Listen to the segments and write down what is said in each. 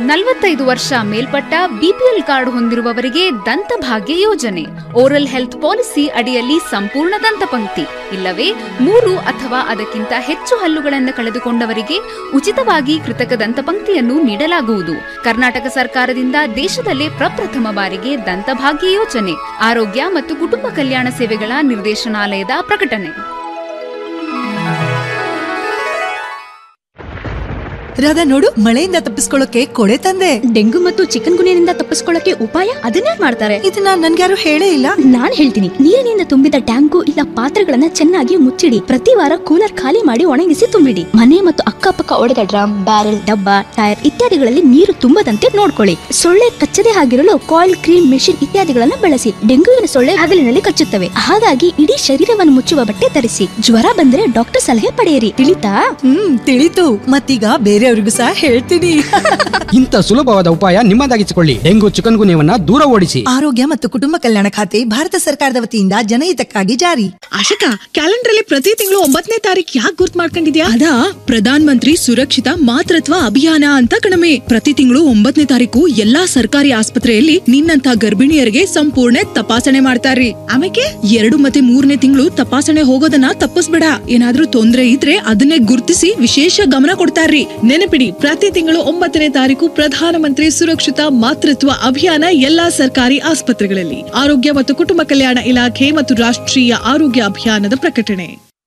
ನಲವತ್ತೈದು ವರ್ಷ ಮೇಲ್ಪಟ್ಟ ಬಿಪಿಎಲ್ ಕಾರ್ಡ್ ಹೊಂದಿರುವವರಿಗೆ ದಂತಭಾಗ್ಯ ಯೋಜನೆ ಓರಲ್ ಹೆಲ್ತ್ ಪಾಲಿಸಿ ಅಡಿಯಲ್ಲಿ ಸಂಪೂರ್ಣ ದಂತಪಂಕ್ತಿ ಇಲ್ಲವೇ ಮೂರು ಅಥವಾ ಅದಕ್ಕಿಂತ ಹೆಚ್ಚು ಹಲ್ಲುಗಳನ್ನು ಕಳೆದುಕೊಂಡವರಿಗೆ ಉಚಿತವಾಗಿ ಕೃತಕ ದಂತಪಂಕ್ತಿಯನ್ನು ನೀಡಲಾಗುವುದು ಕರ್ನಾಟಕ ಸರ್ಕಾರದಿಂದ ದೇಶದಲ್ಲೇ ಪ್ರಪ್ರಥಮ ಬಾರಿಗೆ ದಂತಭಾಗ್ಯ ಯೋಜನೆ ಆರೋಗ್ಯ ಮತ್ತು ಕುಟುಂಬ ಕಲ್ಯಾಣ ಸೇವೆಗಳ ನಿರ್ದೇಶನಾಲಯದ ಪ್ರಕಟಣೆ ರಾಧಾ ನೋಡು ಮಳೆಯಿಂದ ತಪ್ಪಿಸ್ಕೊಳ್ಳೋಕೆ ಕೊಡೆ ತಂದೆ ಡೆಂಗು ಮತ್ತು ಚಿಕನ್ ಗುನಿಯಿಂದ ತಪ್ಪಿಸ್ಕೊಳ್ಳಕ್ಕೆ ಉಪಾಯ ಅದನ್ನೇ ಮಾಡ್ತಾರೆ ಇದನ್ನ ನನ್ಗ್ಯಾರು ಹೇಳೇ ಇಲ್ಲ ನಾನ್ ಹೇಳ್ತೀನಿ ನೀರಿನಿಂದ ತುಂಬಿದ ಟ್ಯಾಂಕು ಇಲ್ಲ ಪಾತ್ರೆಗಳನ್ನ ಚೆನ್ನಾಗಿ ಮುಚ್ಚಿಡಿ ಪ್ರತಿ ವಾರ ಕೂಲರ್ ಖಾಲಿ ಮಾಡಿ ಒಣಗಿಸಿ ತುಂಬಿಡಿ ಮನೆ ಮತ್ತು ಅಕ್ಕಪಕ್ಕ ಒಡೆದ ಡ್ರಮ್ ಬ್ಯಾರೆಲ್ ಡಬ್ಬ ಟೈರ್ ಇತ್ಯಾದಿಗಳಲ್ಲಿ ನೀರು ತುಂಬದಂತೆ ನೋಡ್ಕೊಳ್ಳಿ ಸೊಳ್ಳೆ ಕಚ್ಚದೆ ಆಗಿರಲು ಕಾಯಿಲ್ ಕ್ರೀಮ್ ಮೆಷಿನ್ ಇತ್ಯಾದಿಗಳನ್ನ ಬಳಸಿ ಡೆಂಗುವಿನ ಸೊಳ್ಳೆ ಹಗಲಿನಲ್ಲಿ ಕಚ್ಚುತ್ತವೆ ಹಾಗಾಗಿ ಇಡೀ ಶರೀರವನ್ನು ಮುಚ್ಚುವ ಬಟ್ಟೆ ಧರಿಸಿ ಜ್ವರ ಬಂದ್ರೆ ಡಾಕ್ಟರ್ ಸಲಹೆ ಪಡೆಯಿರಿ ತಿಳಿತಾ ಹ್ಮ್ ತಿಳಿತು ಮತ್ತೀಗ ಬೇರೆಯವ್ರಿಗೂ ಸಹ ಹೇಳ್ತೀನಿ ಇಂಥ ಸುಲಭವಾದ ಉಪಾಯ ನಿಮ್ಮದಾಗಿಸಿಕೊಳ್ಳಿ ಡೆಂಗು ಚಿಕನ್ ಗುನ್ಯವನ್ನ ದೂರ ಓಡಿಸಿ ಆರೋಗ್ಯ ಮತ್ತು ಕುಟುಂಬ ಕಲ್ಯಾಣ ಖಾತೆ ಭಾರತ ಸರ್ಕಾರದ ವತಿಯಿಂದ ಜನಹಿತಕ್ಕಾಗಿ ಜಾರಿ ಆಶಿಕಾ ಕ್ಯಾಲೆಂಡರ್ ಅಲ್ಲಿ ಪ್ರತಿ ತಿಂಗಳು ಒಂಬತ್ತನೇ ತಾರೀಕು ಯಾಕೆ ಗುರ್ತ್ ಮಾಡ್ಕೊಂಡಿದ್ಯಾ ಅದಾ ಪ್ರಧಾನ್ ಮಂತ್ರಿ ಸುರಕ್ಷಿತ ಮಾತೃತ್ವ ಅಭಿಯಾನ ಅಂತ ಕಣಮೆ ಪ್ರತಿ ತಿಂಗಳು ಒಂಬತ್ತನೇ ತಾರೀಕು ಎಲ್ಲಾ ಸರ್ಕಾರಿ ಆಸ್ಪತ್ರೆಯಲ್ಲಿ ನಿನ್ನಂತ ಗರ್ಭಿಣಿಯರಿಗೆ ಸಂಪೂರ್ಣ ತಪಾಸಣೆ ಮಾಡ್ತಾರ್ರಿ ಆಮೇಲೆ ಎರಡು ಮತ್ತೆ ಮೂರನೇ ತಿಂಗಳು ತಪಾಸಣೆ ಹೋಗೋದನ್ನ ತಪ್ಪಿಸ್ಬೇಡ ಏನಾದ್ರೂ ತೊಂದ್ರೆ ಇದ್ರೆ ಅದನ್ನೇ ಗುರ್ತಿಸಿ ವಿಶೇಷ ಗಮನ ಕೊಡ್ತಾರ್ರಿ ನೆನಪಿಡಿ ಪ್ರತಿ ತಿಂಗಳು ಒಂಬತ್ತನೇ ತಾರೀಕು ಪ್ರಧಾನಮಂತ್ರಿ ಸುರಕ್ಷಿತ ಮಾತೃತ್ವ ಅಭಿಯಾನ ಎಲ್ಲಾ ಸರ್ಕಾರಿ ಆಸ್ಪತ್ರೆಗಳಲ್ಲಿ ಆರೋಗ್ಯ ಮತ್ತು ಕುಟುಂಬ ಕಲ್ಯಾಣ ಇಲಾಖೆ ಮತ್ತು ರಾಷ್ಟ್ರೀಯ ಆರೋಗ್ಯ ಅಭಿಯಾನದ ಪ್ರಕಟಣೆ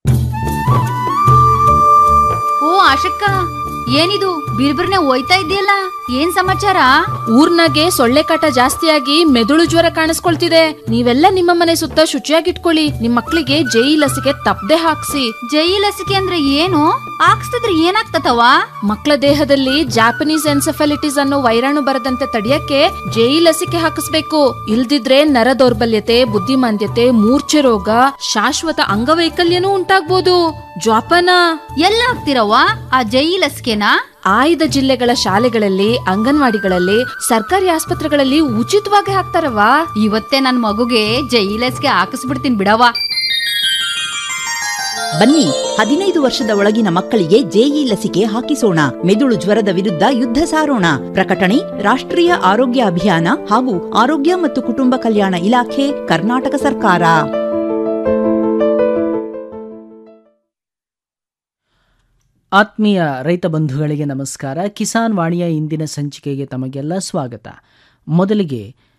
ಓ ಆಶಕ್ಕ ಏನಿದು ಬಿರ್ಬಿರ್ನೆ ಹೋಯ್ತಾ ಇದೆಯಲ್ಲ ಏನ್ ಸಮಾಚಾರ ಊರ್ನಾಗೆ ಸೊಳ್ಳೆ ಕಾಟ ಜಾಸ್ತಿಯಾಗಿ ಮೆದುಳು ಜ್ವರ ಕಾಣಿಸ್ಕೊಳ್ತಿದೆ ನೀವೆಲ್ಲ ನಿಮ್ಮ ಮನೆ ಸುತ್ತ ಶುಚಿಯಾಗಿಟ್ಕೊಳ್ಳಿ ನಿಮ್ ಮಕ್ಳಿಗೆ ಜೈ ಲಸಿಕೆ ತಪ್ಪದೆ ಹಾಕ್ಸಿ ಜೈ ಲಸಿಕೆ ಅಂದ್ರೆ ಏನು ಹಾಕ್ಸ್ತಿದ್ರೆ ಏನಾಗ್ತತವ ಮಕ್ಕಳ ದೇಹದಲ್ಲಿ ಜಾಪನೀಸ್ ಎನ್ಸೆಫಾಲಿಟಿಸ್ ಅನ್ನೋ ವೈರಾಣು ಬರದಂತೆ ತಡೆಯಕ್ಕೆ ಜೈ ಲಸಿಕೆ ಹಾಕಿಸ್ಬೇಕು ಇಲ್ದಿದ್ರೆ ನರ ದೌರ್ಬಲ್ಯತೆ ಬುದ್ಧಿಮಾಂದ್ಯತೆ ಮೂರ್ಛೆ ರೋಗ ಶಾಶ್ವತ ಅಂಗವೈಕಲ್ಯನೂ ಉಂಟಾಗ್ಬೋದು ಜ್ವಾಪನ ಎಲ್ಲ ಹಾಕ್ತಿರವ್ವ ಆ ಜೈ ಲಸಿಕೆನಾ ಆಯ್ದ ಜಿಲ್ಲೆಗಳ ಶಾಲೆಗಳಲ್ಲಿ ಅಂಗನವಾಡಿಗಳಲ್ಲಿ ಸರ್ಕಾರಿ ಆಸ್ಪತ್ರೆಗಳಲ್ಲಿ ಉಚಿತವಾಗಿ ಹಾಕ್ತಾರವಾ ಇವತ್ತೇ ನನ್ ಮಗುಗೆ ಜೈ ಲಸಿಕೆ ಹಾಕಿಸ್ಬಿಡ್ತೀನಿ ಬಿಡವ್ವ ಬನ್ನಿ ಹದಿನೈದು ವರ್ಷದ ಒಳಗಿನ ಮಕ್ಕಳಿಗೆ ಜೆಇ ಲಸಿಕೆ ಹಾಕಿಸೋಣ ಮೆದುಳು ಜ್ವರದ ವಿರುದ್ಧ ಯುದ್ಧ ಸಾರೋಣ ಪ್ರಕಟಣೆ ರಾಷ್ಟ್ರೀಯ ಆರೋಗ್ಯ ಅಭಿಯಾನ ಹಾಗೂ ಆರೋಗ್ಯ ಮತ್ತು ಕುಟುಂಬ ಕಲ್ಯಾಣ ಇಲಾಖೆ ಕರ್ನಾಟಕ ಸರ್ಕಾರ ಆತ್ಮೀಯ ರೈತ ಬಂಧುಗಳಿಗೆ ನಮಸ್ಕಾರ ಕಿಸಾನ್ ವಾಣಿಯ ಇಂದಿನ ಸಂಚಿಕೆಗೆ ತಮಗೆಲ್ಲ ಸ್ವಾಗತ ಮೊದಲಿಗೆ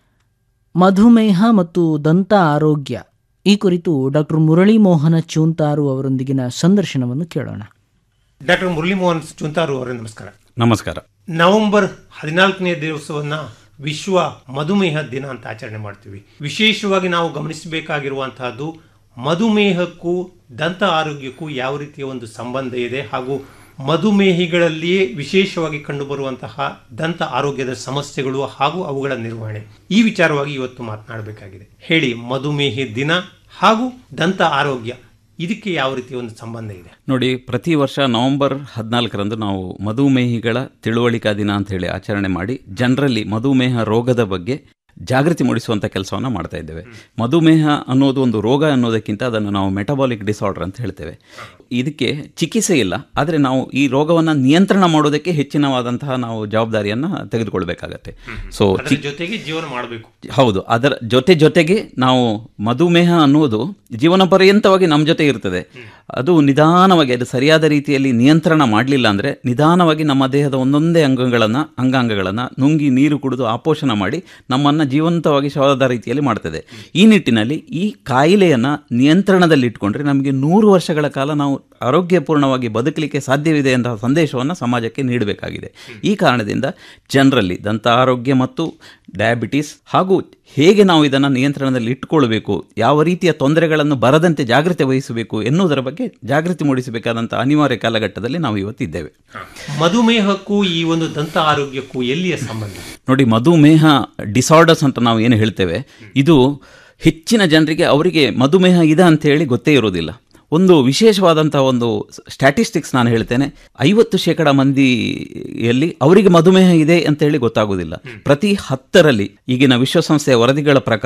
ಮಧುಮೇಹ ಮತ್ತು ದಂತ ಆರೋಗ್ಯ ಈ ಕುರಿತು ಡಾಕ್ಟರ್ ಮುರಳಿ ಮೋಹನ ಚೂಂತಾರು ಅವರೊಂದಿಗಿನ ಸಂದರ್ಶನವನ್ನು ಕೇಳೋಣ ಡಾಕ್ಟರ್ ಮುರಳಿ ಮೋಹನ್ ಚುಂತಾರು ಅವರೇ ನಮಸ್ಕಾರ ನಮಸ್ಕಾರ ನವೆಂಬರ್ ಹದಿನಾಲ್ಕನೇ ದಿವಸವನ್ನ ವಿಶ್ವ ಮಧುಮೇಹ ದಿನ ಅಂತ ಆಚರಣೆ ಮಾಡ್ತೀವಿ ವಿಶೇಷವಾಗಿ ನಾವು ಗಮನಿಸಬೇಕಾಗಿರುವಂತಹದ್ದು ಮಧುಮೇಹಕ್ಕೂ ದಂತ ಆರೋಗ್ಯಕ್ಕೂ ಯಾವ ರೀತಿಯ ಒಂದು ಸಂಬಂಧ ಇದೆ ಹಾಗೂ ಮಧುಮೇಹಿಗಳಲ್ಲಿಯೇ ವಿಶೇಷವಾಗಿ ಕಂಡುಬರುವಂತಹ ದಂತ ಆರೋಗ್ಯದ ಸಮಸ್ಯೆಗಳು ಹಾಗೂ ಅವುಗಳ ನಿರ್ವಹಣೆ ಈ ವಿಚಾರವಾಗಿ ಇವತ್ತು ಮಾತನಾಡಬೇಕಾಗಿದೆ ಹೇಳಿ ಮಧುಮೇಹ ದಿನ ಹಾಗೂ ದಂತ ಆರೋಗ್ಯ ಇದಕ್ಕೆ ಯಾವ ರೀತಿಯ ಒಂದು ಸಂಬಂಧ ಇದೆ ನೋಡಿ ಪ್ರತಿ ವರ್ಷ ನವೆಂಬರ್ ಹದಿನಾಲ್ಕರಂದು ನಾವು ಮಧುಮೇಹಿಗಳ ತಿಳುವಳಿಕಾ ದಿನ ಅಂತ ಹೇಳಿ ಆಚರಣೆ ಮಾಡಿ ಜನರಲ್ಲಿ ಮಧುಮೇಹ ರೋಗದ ಬಗ್ಗೆ ಜಾಗೃತಿ ಮೂಡಿಸುವಂಥ ಕೆಲಸವನ್ನು ಮಾಡ್ತಾ ಇದ್ದೇವೆ ಮಧುಮೇಹ ಅನ್ನೋದು ಒಂದು ರೋಗ ಅನ್ನೋದಕ್ಕಿಂತ ಅದನ್ನು ನಾವು ಮೆಟಬಾಲಿಕ್ ಡಿಸಾರ್ಡರ್ ಅಂತ ಹೇಳ್ತೇವೆ ಇದಕ್ಕೆ ಚಿಕಿತ್ಸೆ ಇಲ್ಲ ಆದರೆ ನಾವು ಈ ರೋಗವನ್ನು ನಿಯಂತ್ರಣ ಮಾಡೋದಕ್ಕೆ ಹೆಚ್ಚಿನವಾದಂತಹ ನಾವು ಜವಾಬ್ದಾರಿಯನ್ನು ತೆಗೆದುಕೊಳ್ಬೇಕಾಗತ್ತೆ ಸೊ ಅದರ ಜೊತೆಗೆ ಜೀವನ ಮಾಡಬೇಕು ಹೌದು ಅದರ ಜೊತೆ ಜೊತೆಗೆ ನಾವು ಮಧುಮೇಹ ಅನ್ನುವುದು ಜೀವನ ಪರ್ಯಂತವಾಗಿ ನಮ್ಮ ಜೊತೆ ಇರ್ತದೆ ಅದು ನಿಧಾನವಾಗಿ ಅದು ಸರಿಯಾದ ರೀತಿಯಲ್ಲಿ ನಿಯಂತ್ರಣ ಮಾಡಲಿಲ್ಲ ಅಂದರೆ ನಿಧಾನವಾಗಿ ನಮ್ಮ ದೇಹದ ಒಂದೊಂದೇ ಅಂಗಗಳನ್ನು ಅಂಗಾಂಗಗಳನ್ನು ನುಂಗಿ ನೀರು ಕುಡಿದು ಆಪೋಷಣ ಮಾಡಿ ನಮ್ಮನ್ನು ಜೀವಂತವಾಗಿ ಶವದ ರೀತಿಯಲ್ಲಿ ಮಾಡ್ತದೆ ಈ ನಿಟ್ಟಿನಲ್ಲಿ ಈ ಕಾಯಿಲೆಯನ್ನು ನಿಯಂತ್ರಣದಲ್ಲಿಟ್ಕೊಂಡ್ರೆ ನಮಗೆ ನೂರು ವರ್ಷಗಳ ಕಾಲ ನಾವು ಆರೋಗ್ಯಪೂರ್ಣವಾಗಿ ಬದುಕಲಿಕ್ಕೆ ಸಾಧ್ಯವಿದೆ ಎಂತಹ ಸಂದೇಶವನ್ನು ಸಮಾಜಕ್ಕೆ ನೀಡಬೇಕಾಗಿದೆ ಈ ಕಾರಣದಿಂದ ಜನರಲ್ಲಿ ದಂತ ಆರೋಗ್ಯ ಮತ್ತು ಡಯಾಬಿಟಿಸ್ ಹಾಗೂ ಹೇಗೆ ನಾವು ಇದನ್ನು ನಿಯಂತ್ರಣದಲ್ಲಿ ಇಟ್ಟುಕೊಳ್ಬೇಕು ಯಾವ ರೀತಿಯ ತೊಂದರೆಗಳನ್ನು ಬರದಂತೆ ಜಾಗೃತಿ ವಹಿಸಬೇಕು ಎನ್ನುವುದರ ಬಗ್ಗೆ ಜಾಗೃತಿ ಮೂಡಿಸಬೇಕಾದಂಥ ಅನಿವಾರ್ಯ ಕಾಲಘಟ್ಟದಲ್ಲಿ ನಾವು ಇವತ್ತಿದ್ದೇವೆ ಮಧುಮೇಹಕ್ಕೂ ಈ ಒಂದು ದಂತ ಆರೋಗ್ಯಕ್ಕೂ ಎಲ್ಲಿಯ ಸಂಬಂಧ ನೋಡಿ ಮಧುಮೇಹ ಡಿಸಾರ್ಡರ್ಸ್ ಅಂತ ನಾವು ಏನು ಹೇಳ್ತೇವೆ ಇದು ಹೆಚ್ಚಿನ ಜನರಿಗೆ ಅವರಿಗೆ ಮಧುಮೇಹ ಇದೆ ಅಂತ ಹೇಳಿ ಗೊತ್ತೇ ಇರೋದಿಲ್ಲ ಒಂದು ವಿಶೇಷವಾದಂಥ ಒಂದು ಸ್ಟ್ಯಾಟಿಸ್ಟಿಕ್ಸ್ ನಾನು ಹೇಳ್ತೇನೆ ಐವತ್ತು ಶೇಕಡ ಮಂದಿಯಲ್ಲಿ ಅವರಿಗೆ ಮಧುಮೇಹ ಇದೆ ಅಂತ ಹೇಳಿ ಗೊತ್ತಾಗೋದಿಲ್ಲ ಪ್ರತಿ ಹತ್ತರಲ್ಲಿ ಈಗಿನ ವಿಶ್ವಸಂಸ್ಥೆಯ ವರದಿಗಳ ಪ್ರಕಾರ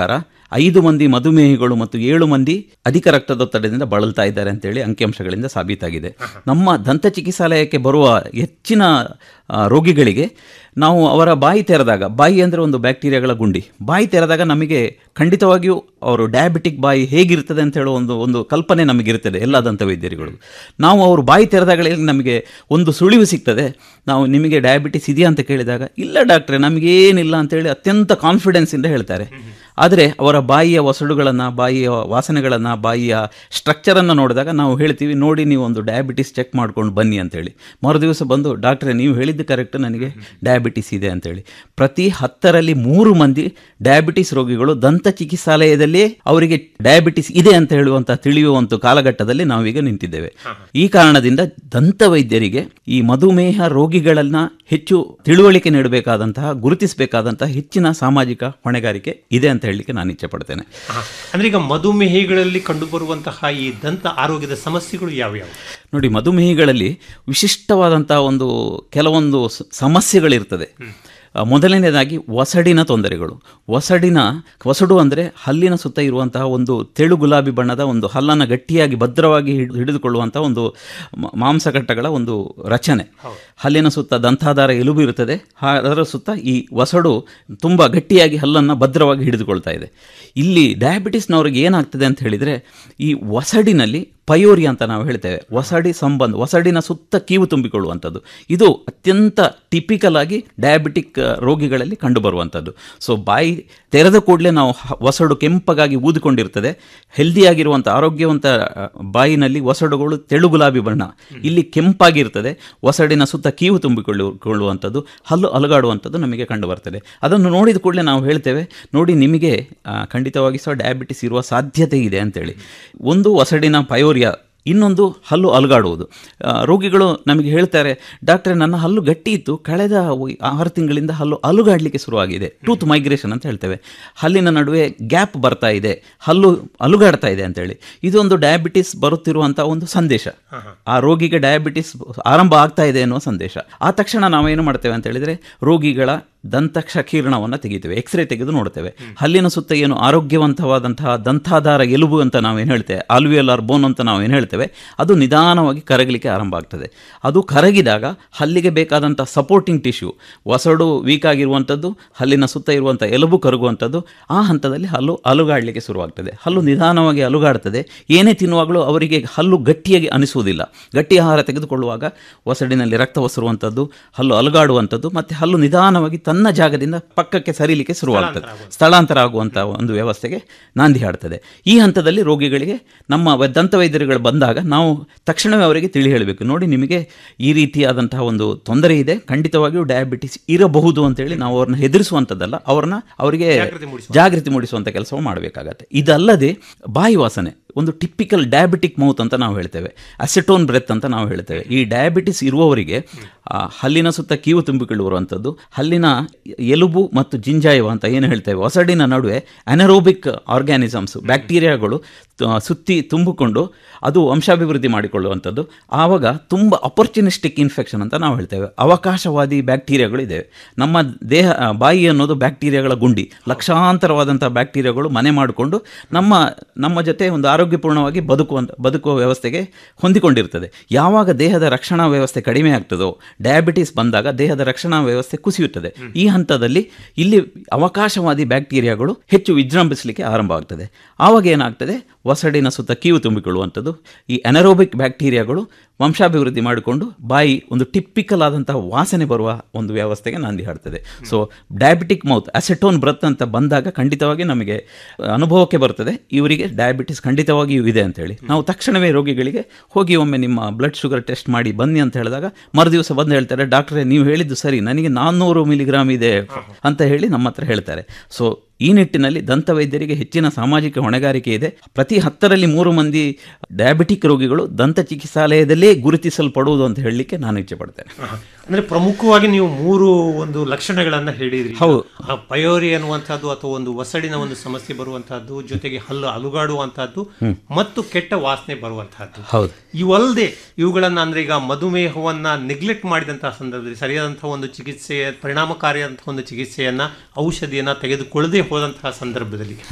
ಐದು ಮಂದಿ ಮಧುಮೇಹಿಗಳು ಮತ್ತು ಏಳು ಮಂದಿ ಅಧಿಕ ರಕ್ತದೊತ್ತಡದಿಂದ ಬಳಲ್ತಾ ಇದ್ದಾರೆ ಅಂತೇಳಿ ಅಂಕಿಅಂಶಗಳಿಂದ ಸಾಬೀತಾಗಿದೆ ನಮ್ಮ ದಂತ ಚಿಕಿತ್ಸಾಲಯಕ್ಕೆ ಬರುವ ಹೆಚ್ಚಿನ ಆ, ರೋಗಿಗಳಿಗೆ ನಾವು ಅವರ ಬಾಯಿ ತೆರೆದಾಗ ಬಾಯಿ ಅಂದರೆ ಒಂದು ಬ್ಯಾಕ್ಟೀರಿಯಾಗಳ ಗುಂಡಿ ಬಾಯಿ ತೆರೆದಾಗ ನಮಗೆ ಖಂಡಿತವಾಗಿಯೂ ಅವರು ಡಯಾಬಿಟಿಕ್ ಬಾಯಿ ಹೇಗಿರ್ತದೆ ಅಂತ ಹೇಳೋ ಒಂದು ಒಂದು ಕಲ್ಪನೆ ನಮಗಿರ್ತದೆ ಎಲ್ಲ ದಂತ ವೈದ್ಯರುಗಳು ನಾವು ಅವರು ಬಾಯಿ ತೆರೆದಾಗಲೇ ನಮಗೆ ಒಂದು ಸುಳಿವು ಸಿಗ್ತದೆ ನಾವು ನಿಮಗೆ ಡಯಾಬಿಟಿಸ್ ಇದೆಯಾ ಅಂತ ಕೇಳಿದಾಗ ಇಲ್ಲ ಡಾಕ್ಟ್ರೆ ನಮಗೇನಿಲ್ಲ ಅಂತೇಳಿ ಅತ್ಯಂತ ಕಾನ್ಫಿಡೆನ್ಸಿಂದ ಹೇಳ್ತಾರೆ ಆದರೆ ಅವರ ಬಾಯಿಯ ಒಸಡುಗಳನ್ನು ಬಾಯಿಯ ವಾಸನೆಗಳನ್ನು ಬಾಯಿಯ ಸ್ಟ್ರಕ್ಚರನ್ನು ನೋಡಿದಾಗ ನಾವು ಹೇಳ್ತೀವಿ ನೋಡಿ ನೀವು ಒಂದು ಡಯಾಬಿಟಿಸ್ ಚೆಕ್ ಮಾಡ್ಕೊಂಡು ಬನ್ನಿ ಅಂತೇಳಿ ಮರುದಿವಸ ಬಂದು ಡಾಕ್ಟ್ರೆ ನೀವು ಹೇಳಿದ್ದು ಕರೆಕ್ಟ್ ನನಗೆ ಡಯಾಬಿಟಿಸ್ ಇದೆ ಅಂತೇಳಿ ಪ್ರತಿ ಹತ್ತರಲ್ಲಿ ಮೂರು ಮಂದಿ ಡಯಾಬಿಟಿಸ್ ರೋಗಿಗಳು ದಂತ ಚಿಕಿತ್ಸಾಲಯದಲ್ಲೇ ಅವರಿಗೆ ಡಯಾಬಿಟಿಸ್ ಇದೆ ಅಂತ ಹೇಳುವಂಥ ತಿಳಿಯುವಂಥ ಕಾಲಘಟ್ಟದಲ್ಲಿ ನಾವೀಗ ನಿಂತಿದ್ದೇವೆ ಈ ಕಾರಣದಿಂದ ದಂತ ವೈದ್ಯರಿಗೆ ಈ ಮಧುಮೇಹ ರೋಗಿಗಳನ್ನ ಹೆಚ್ಚು ತಿಳುವಳಿಕೆ ನೀಡಬೇಕಾದಂತಹ ಗುರುತಿಸಬೇಕಾದಂತಹ ಹೆಚ್ಚಿನ ಸಾಮಾಜಿಕ ಹೊಣೆಗಾರಿಕೆ ಇದೆ ಅಂತ ಹೇಳಲಿಕ್ಕೆ ನಾನು ಇಚ್ಛೆ ಪಡ್ತೇನೆ ಆಹಾ. ಅಂದ್ರೆ ಈಗ ಮಧುಮೇಹಿಗಳಲ್ಲಿ ಕಂಡುಬರುವಂತಹ ಈ ದಂತ ಆರೋಗ್ಯದ ಸಮಸ್ಯೆಗಳು ಯಾವ್ಯಾವು ನೋಡಿ ಮಧುಮೇಹಿಗಳಲ್ಲಿ ವಿಶಿಷ್ಟವಾದಂತಹ ಒಂದು ಕೆಲವೊಂದು ಸ- ಸಮಸ್ಯೆಗಳಿರ್ತದೆ ಆ, ಮೊದಲನೇದಾಗಿ ಒಸಡಿನ ತೊಂದರೆಗಳು ಒಸಡಿನ ಒಸಡು ಅಂದರೆ ಹಲ್ಲಿನ ಸುತ್ತ ಇರುವಂತಹ ಒಂದು ತೆಳು ಗುಲಾಬಿ ಬಣ್ಣದ ಒಂದು ಹಲ್ಲನ್ನು ಗಟ್ಟಿಯಾಗಿ ಭದ್ರವಾಗಿ ಹಿಡ್- ಹಿಡಿದುಕೊಳ್ಳುವಂತಹ ಒಂದು ಮ- ಮಾಂಸಕಟ್ಟಗಳ ಒಂದು ರಚನೆ ಹಲ್ಲಿನ ಸುತ್ತ ದಂತಾಧಾರ ಎಲುಬು ಇರುತ್ತದೆ ಆ- ಅದರ ಸುತ್ತ ಈ ಒಸಡು ತುಂಬ ಗಟ್ಟಿಯಾಗಿ ಹಲ್ಲನ್ನು ಭದ್ರವಾಗಿ ಹಿಡಿದುಕೊಳ್ತಾ ಇದೆ ಇಲ್ಲಿ ಡಯಾಬಿಟಿಸ್ನವ್ರಿಗೆ ಏನಾಗ್ತದೆ ಅಂತ ಹೇಳಿದರೆ ಈ ಒಸಡಿನಲ್ಲಿ ಪಯೋರಿ ಅಂತ ನಾವು ಹೇಳ್ತೇವೆ ಒಸಡಿ ಸಂಬಂಧ ಒಸಡಿನ ಸುತ್ತ ಕೀವು ತುಂಬಿಕೊಳ್ಳುವಂಥದ್ದು ಇದು ಅತ್ಯಂತ ಟಿಪಿಕಲ್ ಆಗಿ ಡಯಾಬಿಟಿಕ್ ಆ, ರೋಗಿಗಳಲ್ಲಿ ಕಂಡುಬರುವಂಥದ್ದು ಸೊ ಬಾಯಿ ತೆರೆದ ಕೂಡಲೇ ನಾವು ಹ- ಒಸಡು ಕೆಂಪಗಾಗಿ ಊದಿಕೊಂಡಿರ್ತದೆ ಹೆಲ್ದಿಯಾಗಿರುವಂಥ ಆರೋಗ್ಯವಂತ ಆ, ಬಾಯಿನಲ್ಲಿ ಒಸಡುಗಳು ತೆಳು ಗುಲಾಬಿ ಬಣ್ಣ ಇಲ್ಲಿ ಕೆಂಪಾಗಿರ್ತದೆ ಒಸಡಿನ ಸುತ್ತ ಕೀವು ತುಂಬಿಕೊಳ್ಳು ಕೊಳ್ಳುವಂಥದ್ದು ಹಲ್ಲು ಅಲುಗಾಡುವಂಥದ್ದು ನಮಗೆ ಕಂಡು ಬರ್ತದೆ ಅದನ್ನು ನೋಡಿದ ಕೂಡಲೇ ನಾವು ಹೇಳ್ತೇವೆ ನೋಡಿ ನಿಮಗೆ ಆ, ಖಂಡಿತವಾಗಿ ಸಹ ಡಯಾಬಿಟಿಸ್ ಇರುವ ಸಾಧ್ಯತೆ ಇದೆ ಅಂತೇಳಿ ಒಂದು ಒಸಡಿನ ಪಯೋರಿಯಾ ಇನ್ನೊಂದು ಹಲ್ಲು ಅಲುಗಾಡುವುದು ಆ, ರೋಗಿಗಳು ನಮಗೆ ಹೇಳ್ತಾರೆ ಡಾಕ್ಟ್ರೆ ನನ್ನ ಹಲ್ಲು ಗಟ್ಟಿ ಇತ್ತು ಕಳೆದ ಒ- ಆರು ತಿಂಗಳಿಂದ ಹಲ್ಲು ಅಲುಗಾಡಲಿಕ್ಕೆ ಶುರುವಾಗಿದೆ ಟೂತ್ ಮೈಗ್ರೇಷನ್ ಅಂತ ಹೇಳ್ತೇವೆ ಹಲ್ಲಿನ ನಡುವೆ ಗ್ಯಾಪ್ ಬರ್ತಾ ಇದೆ ಹಲ್ಲು ಅಲುಗಾಡ್ತಾ ಇದೆ ಅಂತೇಳಿ ಇದೊಂದು ಡಯಾಬಿಟಿಸ್ ಬರುತ್ತಿರುವಂಥ ಒಂದು ಸಂದೇಶ ಆ ರೋಗಿಗೆ ಡಯಾಬಿಟಿಸ್ ಆರಂಭ ಆಗ್ತಾ ಇದೆ ಎನ್ನುವ ಸಂದೇಶ ಆ ತಕ್ಷಣ ನಾವೇನು ಮಾಡ್ತೇವೆ ಅಂತ ಹೇಳಿದರೆ ರೋಗಿಗಳ ದಂತಕ್ಷ ಕಿರಣವನ್ನು ತೆಗಿತೇವೆ ಎಕ್ಸ್ರೇ ತೆಗೆದು ನೋಡ್ತೇವೆ ಹಲ್ಲಿನ ಸುತ್ತ ಏನು ಆರೋಗ್ಯವಂತವಾದಂತಹ ದಂತಾಧಾರ ಎಲುಬು ಅಂತ ನಾವೇನು ಹೇಳ್ತೇವೆ ಆಲ್ವಿಯಲಾರ್ ಬೋನ್ ಅಂತ ನಾವೇನು ಹೇಳ್ತೇವೆ ಅದು ನಿಧಾನವಾಗಿ ಕರಗಲಿಕ್ಕೆ ಆರಂಭ ಆಗ್ತದೆ ಅದು ಕರಗಿದಾಗ ಹಲ್ಲಿಗೆ ಬೇಕಾದಂಥ ಸಪೋರ್ಟಿಂಗ್ ಟಿಶ್ಯೂ ಒಸಡು ವೀಕ್ ಆಗಿರುವಂಥದ್ದು ಹಲ್ಲಿನ ಸುತ್ತ ಇರುವಂಥ ಎಲುಬು ಕರಗುವಂಥದ್ದು ಆ ಹಂತದಲ್ಲಿ ಹಲ್ಲು ಅಲುಗಾಡಲಿಕ್ಕೆ ಶುರುವಾಗ್ತದೆ ಹಲ್ಲು ನಿಧಾನವಾಗಿ ಅಲುಗಾಡ್ತದೆ ಏನೇ ತಿನ್ನುವಾಗಲೂ ಅವರಿಗೆ ಹಲ್ಲು ಗಟ್ಟಿಯಾಗಿ ಅನಿಸುವುದಿಲ್ಲ ಗಟ್ಟಿ ಆಹಾರ ತೆಗೆದುಕೊಳ್ಳುವಾಗ ಒಸಡಿನಲ್ಲಿ ರಕ್ತ ಒಸರುವಂಥದ್ದು ಹಲ್ಲು ಅಲುಗಾಡುವಂಥದ್ದು ಮತ್ತು ಹಲ್ಲು ನಿಧಾನವಾಗಿ ತನ್ನ ಜಾಗದಿಂದ ಪಕ್ಕಕ್ಕೆ ಸರಿಲಿಕ್ಕೆ ಶುರುವಾಗ್ತದೆ ಸ್ಥಳಾಂತರ ಆಗುವಂಥ ಒಂದು ವ್ಯವಸ್ಥೆಗೆ ನಾಂದಿ ಹಾಡ್ತದೆ ಈ ಹಂತದಲ್ಲಿ ರೋಗಿಗಳಿಗೆ ನಮ್ಮ ವೈ- ದಂತ ವೈದ್ಯರುಗಳು ಬಂದಾಗ ನಾವು ತಕ್ಷಣವೇ ಅವರಿಗೆ ತಿಳಿ ಹೇಳಬೇಕು ನೋಡಿ ನಿಮಗೆ ಈ ರೀತಿಯಾದಂತಹ ಒಂದು ತೊಂದರೆ ಇದೆ ಖಂಡಿತವಾಗಿಯೂ ಡಯಾಬಿಟಿಸ್ ಇರಬಹುದು ಅಂತೇಳಿ ನಾವು ಅವ್ರನ್ನ ಹೆದರಿಸುವಂಥದ್ದಲ್ಲ ಅವ್ರನ್ನ ಅವರಿಗೆ ಜಾಗೃತಿ ಮೂಡಿಸುವಂಥ ಕೆಲಸವು ಮಾಡಬೇಕಾಗತ್ತೆ ಇದಲ್ಲದೆ ಬಾಯಿ ವಾಸನೆ ಒಂದು ಟಿಪಿಕಲ್ ಡಯಾಬಿಟಿಕ್ ಮೌತ್ ಅಂತ ನಾವು ಹೇಳ್ತೇವೆ ಅಸೆಟೋನ್ ಬ್ರೆತ್ ಅಂತ ನಾವು ಹೇಳ್ತೇವೆ ಈ ಡಯಾಬಿಟಿಸ್ ಇರುವವರಿಗೆ ಆ, ಹಲ್ಲಿನ ಸುತ್ತ ಕೀವು ತುಂಬಿಕೊಳ್ಳುವಂಥದ್ದು ಹಲ್ಲಿನ ಎಲುಬು ಮತ್ತು ಜಿಂಜಾಯವ ಅಂತ ಏನು ಹೇಳ್ತೇವೆ ಒಸಡಿನ ನಡುವೆ ಅನರೋಬಿಕ್ ಆರ್ಗ್ಯಾನಿಸಮ್ಸ್ ಬ್ಯಾಕ್ಟೀರಿಯಾಗಳು ತ- ಸುತ್ತಿ ತುಂಬಿಕೊಂಡು ಅದು ವಂಶಾಭಿವೃದ್ಧಿ ಮಾಡಿಕೊಳ್ಳುವಂಥದ್ದು ಆವಾಗ ತುಂಬ ಅಪರ್ಚುನಿಸ್ಟಿಕ್ ಇನ್ಫೆಕ್ಷನ್ ಅಂತ ನಾವು ಹೇಳ್ತೇವೆ ಅವಕಾಶವಾದಿ ಬ್ಯಾಕ್ಟೀರಿಯಾಗಳು ಇದ್ದೇವೆ ನಮ್ಮ ದೇಹ ಆ, ಬಾಯಿ ಅನ್ನೋದು ಬ್ಯಾಕ್ಟೀರಿಯಾಗಳ ಗುಂಡಿ ಲಕ್ಷಾಂತರವಾದಂಥ ಬ್ಯಾಕ್ಟೀರಿಯಾಗಳು ಮನೆ ಮಾಡಿಕೊಂಡು ನಮ್ಮ ನಮ್ಮ ಜೊತೆ ಒಂದು ಆರೋಗ್ಯಪೂರ್ಣವಾಗಿ ಬದುಕುವಂಥ ಬದುಕುವ ವ್ಯವಸ್ಥೆಗೆ ಹೊಂದಿಕೊಂಡಿರ್ತದೆ ಯಾವಾಗ ದೇಹದ ರಕ್ಷಣಾ ವ್ಯವಸ್ಥೆ ಕಡಿಮೆ ಆಗ್ತದೋ ಡಯಾಬಿಟಿಸ್ ಬಂದಾಗ ದೇಹದ ರಕ್ಷಣಾ ವ್ಯವಸ್ಥೆ ಕುಸಿಯುತ್ತದೆ ಈ ಹಂತದಲ್ಲಿ ಇಲ್ಲಿ ಅವಕಾಶವಾದಿ ಬ್ಯಾಕ್ಟೀರಿಯಾಗಳು ಹೆಚ್ಚು ವಿಜೃಂಭಿಸಲಿಕ್ಕೆ ಆರಂಭ ಆಗ್ತದೆ ಆವಾಗ ಏನಾಗ್ತದೆ ಒಸಡಿನ ಸುತ್ತ ಕೀವು ತುಂಬಿಕೊಳ್ಳುವಂಥದ್ದು ಈ ಅನರೋಬಿಕ್ ಬ್ಯಾಕ್ಟೀರಿಯಾಗಳು ವಂಶಾಭಿವೃದ್ಧಿ ಮಾಡಿಕೊಂಡು ಬಾಯಿ ಒಂದು ಟಿಪಿಕಲ್ ಆದಂತಹ ವಾಸನೆ ಬರುವ ಒಂದು ವ್ಯವಸ್ಥೆಗೆ ನಾಂದಿ ಹಾಡ್ತದೆ so diabetic mouth acetone breath ಅಂತ ಬಂದಾಗ ಖಂಡಿತವಾಗಿ ನಮಗೆ ಅನುಭವಕ್ಕೆ ಬರ್ತದೆ ಇವರಿಗೆ ಡಯಾಬಿಟಿಸ್ ಖಂಡಿತವಾಗಿಯೂ ಇದೆ ಅಂತೇಳಿ ನಾವು ತಕ್ಷಣವೇ ರೋಗಿಗಳಿಗೆ ಹೋಗಿ ಒಮ್ಮೆ ನಿಮ್ಮ ಬ್ಲಡ್ ಶುಗರ್ ಟೆಸ್ಟ್ ಮಾಡಿ ಬನ್ನಿ ಅಂತ ಹೇಳಿದಾಗ ಮರುದಿವಸ ಬಂದು ಹೇಳ್ತಾರೆ ಡಾಕ್ಟ್ರೇ ನೀವು ಹೇಳಿದ್ದು ಸರಿ ನನಗೆ ನಾನ್ನೂರು ಮಿಲಿಗ್ರಾಮ್ ಇದೆ ಅಂತ ಹೇಳಿ ನಮ್ಮ ಹತ್ರ ಹೇಳ್ತಾರೆ ಸೊ ಈ ನಿಟ್ಟಿನಲ್ಲಿ ದಂತ ವೈದ್ಯರಿಗೆ ಹೆಚ್ಚಿನ ಸಾಮಾಜಿಕ ಹೊಣೆಗಾರಿಕೆ ಇದೆ ಪ್ರತಿ ಹತ್ತರಲ್ಲಿ ಮೂರು ಮಂದಿ ಡಯಾಬಿಟಿಕ್ ರೋಗಿಗಳು ದಂತ ಚಿಕಿತ್ಸಾಲಯದಲ್ಲೇ ಗುರುತಿಸಲ್ಪಡುವುದು ಅಂತ ಹೇಳಲಿಕ್ಕೆ ನಾನು ಇಚ್ಛೆ ಪಡ್ತೇನೆ ಅಂದ್ರೆ ಪ್ರಮುಖವಾಗಿ ನೀವು ಮೂರು ಒಂದು ಲಕ್ಷಣಗಳನ್ನ ಹೇಳಿದ್ರಿ ಹೌದು. ಆ ಪಯೋರಿ ಅನ್ನುವಂಥದ್ದು ಅಥವಾ ಒಂದು ಒಸಡಿನ ಒಂದು ಸಮಸ್ಯೆ ಬರುವಂತಹದ್ದು ಜೊತೆಗೆ ಹಲ್ಲು ಅಲುಗಾಡುವಂತಹದ್ದು ಹ್ಮ್. ಮತ್ತು ಕೆಟ್ಟ ವಾಸನೆ ಬರುವಂತಹದ್ದು ಹೌದು ಇವಲ್ಲದೆ ಇವುಗಳನ್ನ ಅಂದ್ರೆ ಈಗ ಮಧುಮೇಹವನ್ನ ನೆಗ್ಲೆಕ್ಟ್ ಮಾಡಿದಂತಹ ಸಂದರ್ಭದಲ್ಲಿ ಸರಿಯಾದಂತಹ ಒಂದು ಚಿಕಿತ್ಸೆಯ ಪರಿಣಾಮಕಾರಿಯಾದಂತಹ ಒಂದು ಚಿಕಿತ್ಸೆಯನ್ನ ಔಷಧಿಯನ್ನ ತೆಗೆದುಕೊಳ್ಳದೆ ಹೋದಂತಹ ಸಂದರ್ಭದಲ್ಲಿ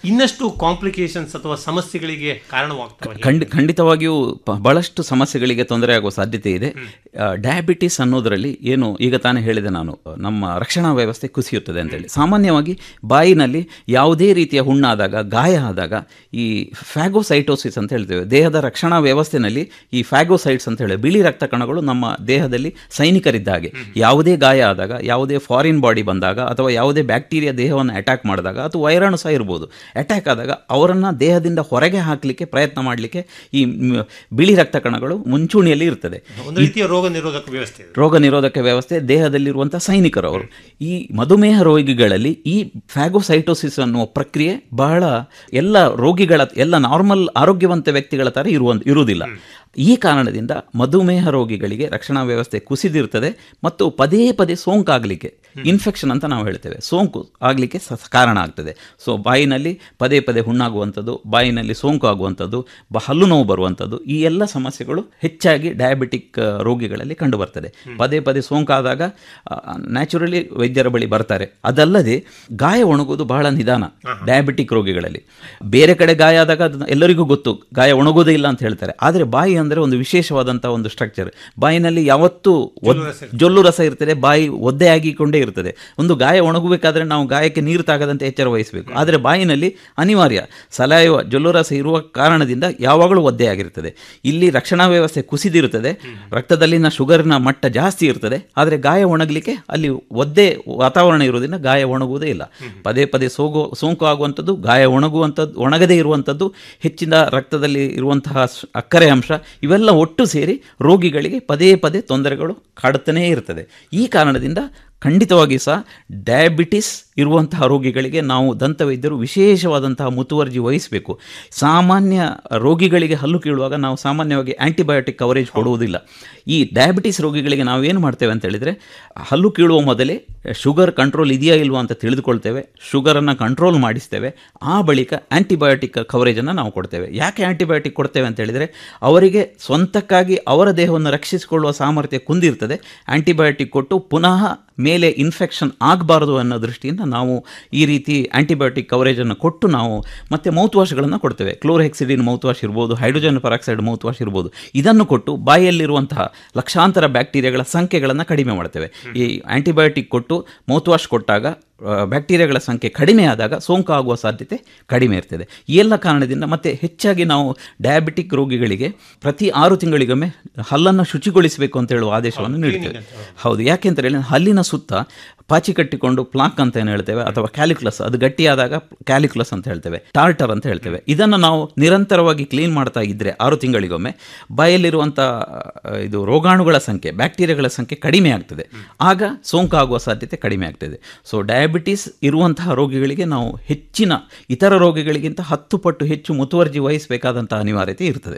ಇನ್ನಷ್ಟು ಕಾಂಪ್ಲಿಕೇಶನ್ಸ್ ಅಥವಾ ಸಮಸ್ಯೆಗಳಿಗೆ ಕಾರಣವಾಗ್ತವೆ ಖಂಡಿ ಖಂಡಿತವಾಗಿಯೂ ಪ- ಬಹಳಷ್ಟು ಸಮಸ್ಯೆಗಳಿಗೆ ತೊಂದರೆ ಆಗುವ ಸಾಧ್ಯತೆ ಇದೆ ಡಯಾಬಿಟಿಸ್ ಅನ್ನೋದರಲ್ಲಿ ಏನು ಈಗ ತಾನೇ ಹೇಳಿದೆ ನಾನು ನಮ್ಮ ರಕ್ಷಣಾ ವ್ಯವಸ್ಥೆ ಕುಸಿಯುತ್ತದೆ ಅಂತೇಳಿ ಸಾಮಾನ್ಯವಾಗಿ ಬಾಯಿನಲ್ಲಿ ಯಾವುದೇ ರೀತಿಯ ಹುಣ್ಣಾದಾಗ ಗಾಯ ಆದಾಗ ಈ ಫ್ಯಾಗೋಸೈಟೋಸಿಸ್ ಅಂತ ಹೇಳ್ತೇವೆ ದೇಹದ ರಕ್ಷಣಾ ವ್ಯವಸ್ಥೆನಲ್ಲಿ ಈ ಫ್ಯಾಗೋಸೈಟ್ಸ್ ಅಂತ ಹೇಳಿ ಬಿಳಿ ರಕ್ತ ಕಣಗಳು ನಮ್ಮ ದೇಹದಲ್ಲಿ ಸೈನಿಕರಿದ್ದ ಹಾಗೆ ಯಾವುದೇ ಗಾಯ ಆದಾಗ ಯಾವುದೇ ಫಾರಿನ್ ಬಾಡಿ ಬಂದಾಗ ಅಥವಾ ಯಾವುದೇ ಬ್ಯಾಕ್ಟೀರಿಯಾ ದೇಹವನ್ನು ಅಟ್ಯಾಕ್ ಮಾಡಿದಾಗ ಅಥವಾ ವೈರಾಣು ಸಹ ಇರ್ಬೋದು ಅಟ್ಯಾಕ್ ಆದಾಗ ಅವರನ್ನು ದೇಹದಿಂದ ಹೊರಗೆ ಹಾಕಲಿಕ್ಕೆ ಪ್ರಯತ್ನ ಮಾಡಲಿಕ್ಕೆ ಈ ಮ್, ಬಿಳಿ ರಕ್ತ ಕಣಗಳು ಮುಂಚೂಣಿಯಲ್ಲಿ ಇರ್ತದೆ ಒಂದು ರೀತಿಯ ರೋಗ ನಿರೋಧಕ ವ್ಯವಸ್ಥೆ ಇದೆ. ರೋಗ ನಿರೋಧಕ ವ್ಯವಸ್ಥೆ ದೇಹದಲ್ಲಿರುವಂಥ ಸೈನಿಕರು ಅವರು ಈ ಮಧುಮೇಹ ರೋಗಿಗಳಲ್ಲಿ ಈ ಫ್ಯಾಗೋಸೈಟೋಸಿಸ್ ಅನ್ನುವ ಪ್ರಕ್ರಿಯೆ ಬಹಳ ಎಲ್ಲ ರೋಗಿಗಳ ಎಲ್ಲ ನಾರ್ಮಲ್ ಆರೋಗ್ಯವಂತ ವ್ಯಕ್ತಿಗಳ ಥರ ಇರುವ ಇರುವುದಿಲ್ಲ ಈ ಕಾರಣದಿಂದ ಮಧುಮೇಹ ರೋಗಿಗಳಿಗೆ ರಕ್ಷಣಾ ವ್ಯವಸ್ಥೆ ಕುಸಿದಿರ್ತದೆ ಮತ್ತು ಪದೇ ಪದೇ ಸೋಂಕಾಗಲಿಕ್ಕೆ ಇನ್ಫೆಕ್ಷನ್ ಅಂತ ನಾವು ಹೇಳ್ತೇವೆ ಸೋಂಕು ಆಗಲಿಕ್ಕೆ ಸ- ಕಾರಣ ಆಗ್ತದೆ ಸೊ ಬಾಯಿನಲ್ಲಿ ಪದೇ ಪದೇ ಹುಣ್ಣಾಗುವಂಥದ್ದು ಬಾಯಿನಲ್ಲಿ ಸೋಂಕು ಆಗುವಂಥದ್ದು ಬ ಹಲ್ಲು ನೋವು ಬರುವಂಥದ್ದು ಈ ಎಲ್ಲ ಸಮಸ್ಯೆಗಳು ಹೆಚ್ಚಾಗಿ ಡಯಾಬಿಟಿಕ್ ಆ, ರೋಗಿಗಳಲ್ಲಿ ಕಂಡುಬರ್ತದೆ ಪದೇ ಪದೇ ಸೋಂಕಾದಾಗ ನ್ಯಾಚುರಲಿ ವೈದ್ಯರ ಬಳಿ ಬರ್ತಾರೆ ಅದಲ್ಲದೆ ಗಾಯ ಒಣಗುವುದು ಬಹಳ ನಿಧಾನ ಡಯಾಬಿಟಿಕ್ ರೋಗಿಗಳಲ್ಲಿ ಬೇರೆ ಕಡೆ ಗಾಯ ಆದಾಗ ಅದು ಎಲ್ಲರಿಗೂ ಗೊತ್ತು ಗಾಯ ಒಣಗೋದೇ ಇಲ್ಲ ಅಂತ ಹೇಳ್ತಾರೆ ಆದರೆ ಬಾಯಿ ಅಂದರೆ ಒಂದು ವಿಶೇಷವಾದಂಥ ಒಂದು ಸ್ಟ್ರಕ್ಚರ್ ಬಾಯಿನಲ್ಲಿ ಯಾವತ್ತೂ ಒದ್- ಜೊಲ್ಲು ರಸ ಇರ್ತದೆ ಬಾಯಿ ಒದ್ದೆ ಆಗಿಕೊಂಡೇ ಇರ್ತದೆ ಒಂದು ಗಾಯ ಒಣಗಬೇಕಾದ್ರೆ ನಾವು ಗಾಯಕ್ಕೆ ನೀರು ತಾಗದಂತೆ ಎಚ್ಚರ ವಹಿಸಬೇಕು ಆದರೆ ಬಾಯಿನಲ್ಲಿ ಅನಿವಾರ್ಯ ಸಲಾಯುವ ಜೊಲ್ಲು ರಸ ಇರುವ ಕಾರಣದಿಂದ ಯಾವಾಗಲೂ ಒದ್ದೆ ಆಗಿರ್ತದೆ ಇಲ್ಲಿ ರಕ್ಷಣಾ ವ್ಯವಸ್ಥೆ ಕುಸಿದಿರುತ್ತದೆ ರಕ್ತದಲ್ಲಿನ ಶುಗರ್ನ ಮಟ್ಟ ಜಾಸ್ತಿ ಇರ್ತದೆ ಆದರೆ ಗಾಯ ಒಣಗಲಿಕ್ಕೆ ಅಲ್ಲಿ ಒದ್ದೆ ವಾತಾವರಣ ಇರೋದ್ರಿಂದ ಗಾಯ ಒಣಗುವುದೇ ಇಲ್ಲ ಪದೇ ಪದೇ ಸೋಗು ಸೋಂಕು ಆಗುವಂಥದ್ದು ಗಾಯ ಒಣಗುವಂಥದ್ದು ಒಣಗದೇ ಇರುವಂಥದ್ದು ಹೆಚ್ಚಿನ ರಕ್ತದಲ್ಲಿ ಇರುವಂತಹ ಸ್- ಅಕ್ಕರೆ ಅಂಶ ಇವೆಲ್ಲ ಒಟ್ಟು ಸೇರಿ ರೋಗಿಗಳಿಗೆ ಪದೇ ಪದೇ ತೊಂದರೆಗಳು ಕಾಡುತ್ತಲೇ ಇರ್ತದೆ ಈ ಕಾರಣದಿಂದ ಖಂಡಿತವಾಗಿ ಸಹ ಡಯಾಬಿಟಿಸ್ ಇರುವಂತಹ ರೋಗಿಗಳಿಗೆ ನಾವು ದಂತವೈದ್ಯರು ವಿಶೇಷವಾದಂತಹ ಮುತುವರ್ಜಿ ವಹಿಸಬೇಕು ಸಾಮಾನ್ಯ ರೋಗಿಗಳಿಗೆ ಹಲ್ಲು ಕೀಳುವಾಗ ನಾವು ಸಾಮಾನ್ಯವಾಗಿ ಆ್ಯಂಟಿಬಯೋಟಿಕ್ ಕವರೇಜ್ ಕೊಡುವುದಿಲ್ಲ ಈ ಡಯಾಬಿಟಿಸ್ ರೋಗಿಗಳಿಗೆ ನಾವು ಏನು ಮಾಡ್ತೇವೆ ಅಂತ ಹೇಳಿದರೆ ಹಲ್ಲು ಕೀಳುವ ಮೊದಲೇ ಶುಗರ್ ಕಂಟ್ರೋಲ್ ಇದೆಯಾ ಇಲ್ವಾ ಅಂತ ತಿಳಿದುಕೊಳ್ತೇವೆ ಶುಗರನ್ನು ಕಂಟ್ರೋಲ್ ಮಾಡಿಸ್ತೇವೆ ಆ ಬಳಿಕ ಆ್ಯಂಟಿಬಯೋಟಿಕ್ ಕವರೇಜನ್ನು ನಾವು ಕೊಡ್ತೇವೆ ಯಾಕೆ ಆ್ಯಂಟಿಬಯೋಟಿಕ್ ಕೊಡ್ತೇವೆ ಅಂತ ಹೇಳಿದರೆ ಅವರಿಗೆ ಸ್ವಂತಕ್ಕಾಗಿ ಅವರ ದೇಹವನ್ನು ರಕ್ಷಿಸಿಕೊಳ್ಳುವ ಸಾಮರ್ಥ್ಯ ಕುಂದಿರ್ತದೆ ಆ್ಯಂಟಿಬಯೋಟಿಕ್ ಕೊಟ್ಟು ಪುನಃ ಮೇಲೆ ಇನ್ಫೆಕ್ಷನ್ ಆಗಬಾರದು ಅನ್ನೋ ದೃಷ್ಟಿಯಿಂದ ನಾವು ಈ ರೀತಿ ಆ್ಯಂಟಿಬಯೋಟಿಕ್ ಕವರೇಜನ್ನು ಕೊಟ್ಟು ನಾವು ಮತ್ತೆ ಮೌತ್ ವಾಶ್ಗಳನ್ನು ಕೊಡ್ತೇವೆ ಕ್ಲೋರ್ಹೆಕ್ಸಿಡಿನ್ ಮೌತ್ ವಾಶ್ ಇರ್ಬೋದು ಹೈಡ್ರೋಜನ್ ಪರಾಕ್ಸೈಡ್ ಮೌತ್ ವಾಶ್ ಇರ್ಬೋದು ಇದನ್ನು ಕೊಟ್ಟು ಬಾಯಲ್ಲಿರುವಂತಹ ಲಕ್ಷಾಂತರ ಬ್ಯಾಕ್ಟೀರಿಯಾಗಳ ಸಂಖ್ಯೆಗಳನ್ನು ಕಡಿಮೆ ಮಾಡ್ತೇವೆ ಈ ಆ್ಯಂಟಿಬಯೋಟಿಕ್ ಕೊಟ್ಟು ಮೌತ್ ವಾಶ್ ಕೊಟ್ಟಾಗ ಆ, ಬ್ಯಾಕ್ಟೀರಿಯಾಗಳ ಸಂಖ್ಯೆ ಕಡಿಮೆ ಆದಾಗ ಸೋಂಕು ಆಗುವ ಸಾಧ್ಯತೆ ಕಡಿಮೆ ಇರ್ತದೆ ಈ ಎಲ್ಲ ಕಾರಣದಿಂದ ಮತ್ತೆ ಹೆಚ್ಚಾಗಿ ನಾವು ಡಯಾಬಿಟಿಕ್ ರೋಗಿಗಳಿಗೆ ಪ್ರತಿ ಆರು ತಿಂಗಳಿಗೊಮ್ಮೆ ಹಲ್ಲನ್ನು ಶುಚಿಗೊಳಿಸಬೇಕು ಅಂತ ಹೇಳುವ ಆದೇಶವನ್ನು ನೀಡ್ತೇವೆ ಹೌದು ಯಾಕೆ ಅಂತ ಹೇಳಿ ಹಲ್ಲಿನ ಸುತ್ತ ಪಾಚಿ ಕಟ್ಟಿಕೊಂಡು ಪ್ಲಾಕ್ ಅಂತ ಏನು ಹೇಳ್ತೇವೆ ಅಥವಾ ಕ್ಯಾಲಿಕ್ಯುಲಸ್ ಅದು ಗಟ್ಟಿಯಾದಾಗ ಕ್ಯಾಲಿಕ್ಯುಲಸ್ ಅಂತ ಹೇಳ್ತೇವೆ ಟಾರ್ಟರ್ ಅಂತ ಹೇಳ್ತೇವೆ ಇದನ್ನು ನಾವು ನಿರಂತರವಾಗಿ ಕ್ಲೀನ್ ಮಾಡ್ತಾ ಇದ್ದರೆ ಆರು ತಿಂಗಳಿಗೊಮ್ಮೆ ಬಾಯಲ್ಲಿರುವಂಥ ಆ, ಇದು ರೋಗಾಣುಗಳ ಸಂಖ್ಯೆ ಬ್ಯಾಕ್ಟೀರಿಯಾಗಳ ಸಂಖ್ಯೆ ಕಡಿಮೆ ಆಗ್ತದೆ ಆಗ ಸೋಂಕು ಆಗುವ ಸಾಧ್ಯತೆ ಕಡಿಮೆ ಆಗ್ತದೆ ಸೊ ಡಯಾಬಿಟಿಸ್ ಇರುವಂತಹ ರೋಗಿಗಳಿಗೆ ನಾವು ಹೆಚ್ಚಿನ ಇತರ ರೋಗಿಗಳಿಗಿಂತ ಹತ್ತು ಪಟ್ಟು ಹೆಚ್ಚು ಮುತುವರ್ಜಿ ವಹಿಸಬೇಕಾದಂತಹ ಅನಿವಾರ್ಯತೆ ಇರ್ತದೆ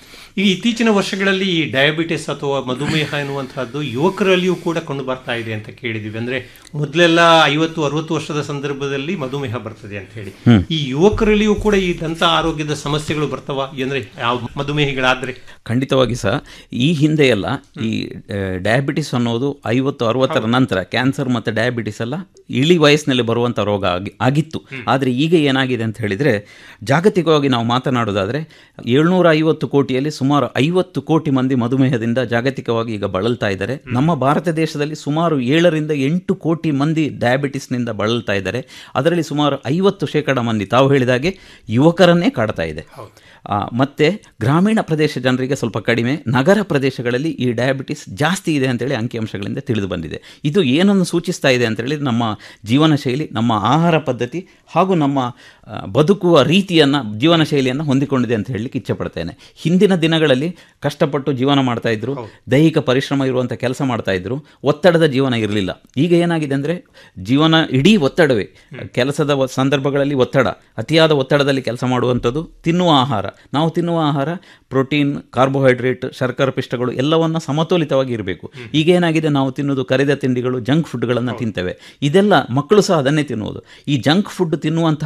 ಈ ಇತ್ತೀಚಿನ ವರ್ಷಗಳಲ್ಲಿ ಈ ಡಯಾಬಿಟಿಸ್ ಅಥವಾ ಮಧುಮೇಹ ಎನ್ನುವಂತಹದ್ದು ಯುವಕರಲ್ಲಿಯೂ ಕೂಡ ಕಂಡು ಬರ್ತಾ ಇದೆ ಅಂತ ಕೇಳಿದ್ವಿ ಅಂದ್ರೆ ಮೊದಲೆಲ್ಲ ಐವತ್ತು ಅರವತ್ತು ವರ್ಷದ ಸಂದರ್ಭದಲ್ಲಿ ಮಧುಮೇಹ ಬರ್ತದೆ ಅಂತ ಹೇಳಿ ಹ್ಮ್. ಈ ಯುವಕರಲ್ಲಿಯೂ ಕೂಡ ಈ ದಂತ ಆರೋಗ್ಯದ ಸಮಸ್ಯೆಗಳು ಬರ್ತಾವ ಅಂದ್ರೆ ಯಾವ ಮಧುಮೇಹಿಗಳಾದ್ರೆ ಖಂಡಿತವಾಗಿ ಸಹ ಈ ಹಿಂದೆ ಎಲ್ಲ ಈ ಡಯಾಬಿಟಿಸ್ ಅನ್ನೋದು ಐವತ್ತು ಅರವತ್ತರ ನಂತರ ಕ್ಯಾನ್ಸರ್ ಮತ್ತು ಡಯಾಬಿಟಿಸ್ ಎಲ್ಲ ಇಳಿ ವಯಸ್ಸಿನಲ್ಲಿ ಬರುವಂಥ ರೋಗ ಆಗಿ ಆಗಿತ್ತು ಆದರೆ ಈಗ ಏನಾಗಿದೆ ಅಂತ ಹೇಳಿದರೆ ಜಾಗತಿಕವಾಗಿ ನಾವು ಮಾತನಾಡೋದಾದರೆ ಏಳ್ನೂರ ಐವತ್ತು ಕೋಟಿಯಲ್ಲಿ ಸುಮಾರು ಐವತ್ತು ಕೋಟಿ ಮಂದಿ ಮಧುಮೇಹದಿಂದ ಜಾಗತಿಕವಾಗಿ ಈಗ ಬಳಲ್ತಾ ಇದ್ದಾರೆ ನಮ್ಮ ಭಾರತ ದೇಶದಲ್ಲಿ ಸುಮಾರು ಏಳರಿಂದ ಎಂಟು ಕೋಟಿ ಮಂದಿ ಡಯಾಬಿಟಿಸ್ನಿಂದ ಬಳಲ್ತಾ ಇದ್ದಾರೆ ಅದರಲ್ಲಿ ಸುಮಾರು ಐವತ್ತು ಶೇಕಡ ಮಂದಿ ತಾವು ಹೇಳಿದಾಗೆ ಯುವಕರನ್ನೇ ಕಾಡ್ತಾ ಇದೆ ಆ, ಮತ್ತೆ ಗ್ರಾಮೀಣ ಪ್ರದೇಶ ಜನರಿಗೆ ಸ್ವಲ್ಪ ಕಡಿಮೆ ನಗರ ಪ್ರದೇಶಗಳಲ್ಲಿ ಈ ಡಯಾಬಿಟಿಸ್ ಜಾಸ್ತಿ ಇದೆ ಅಂತೇಳಿ ಅಂಕಿಅಂಶಗಳಿಂದ ತಿಳಿದು ಬಂದಿದೆ ಇದು ಏನನ್ನು ಸೂಚಿಸ್ತಾ ಇದೆ ಅಂತ ಹೇಳಿದ್ರೆ ನಮ್ಮ ಜೀವನ ಶೈಲಿ ನಮ್ಮ ಆಹಾರ ಪದ್ಧತಿ ಹಾಗೂ ನಮ್ಮ ಆ, ಬದುಕುವ ರೀತಿಯನ್ನು ಜೀವನ ಶೈಲಿಯನ್ನು ಹೊಂದಿಕೊಂಡಿದೆ ಅಂತ ಹೇಳಲಿಕ್ಕೆ ಇಚ್ಛೆಪಡ್ತೇನೆ ಹಿಂದಿನ ದಿನಗಳಲ್ಲಿ ಕಷ್ಟಪಟ್ಟು ಜೀವನ ಮಾಡ್ತಾ ಇದ್ರು ದೈಹಿಕ ಪರಿಶ್ರಮ ಇರುವಂಥ ಕೆಲಸ ಮಾಡ್ತಾ ಇದ್ರು ಒತ್ತಡದ ಜೀವನ ಇರಲಿಲ್ಲ ಈಗ ಏನಾಗಿದೆ ಅಂದರೆ ಜೀವನ ಇಡೀ ಒತ್ತಡವೇ ಕೆಲಸದ ವ- ಸಂದರ್ಭಗಳಲ್ಲಿ ಒತ್ತಡ ಅತಿಯಾದ ಒತ್ತಡದಲ್ಲಿ ಕೆಲಸ ಮಾಡುವಂಥದ್ದು ತಿನ್ನುವ ಆಹಾರ ನಾವು ತಿನ್ನುವ ಆಹಾರ ಪ್ರೋಟೀನ್ ಕಾರ್ಬೋಹೈಡ್ರೇಟ್ ಶರ್ಕರ ಪಿಷ್ಟಗಳು ಎಲ್ಲವನ್ನ ಸಮತೋಲಿತವಾಗಿ ಇರಬೇಕು ಈಗ ಏನಾಗಿದೆ ನಾವು ತಿನ್ನೋದು ಕರಿದ ತಿಂಡಿಗಳು ಜಂಕ್ ಫುಡ್ಗಳನ್ನು ತಿಂತೇವೆ ಇದೆಲ್ಲ ಮಕ್ಕಳು ಸಹ ಅದನ್ನೇ ತಿನ್ನುವುದು ಈ ಜಂಕ್ ಫುಡ್ ತಿನ್ನುವಂತಹ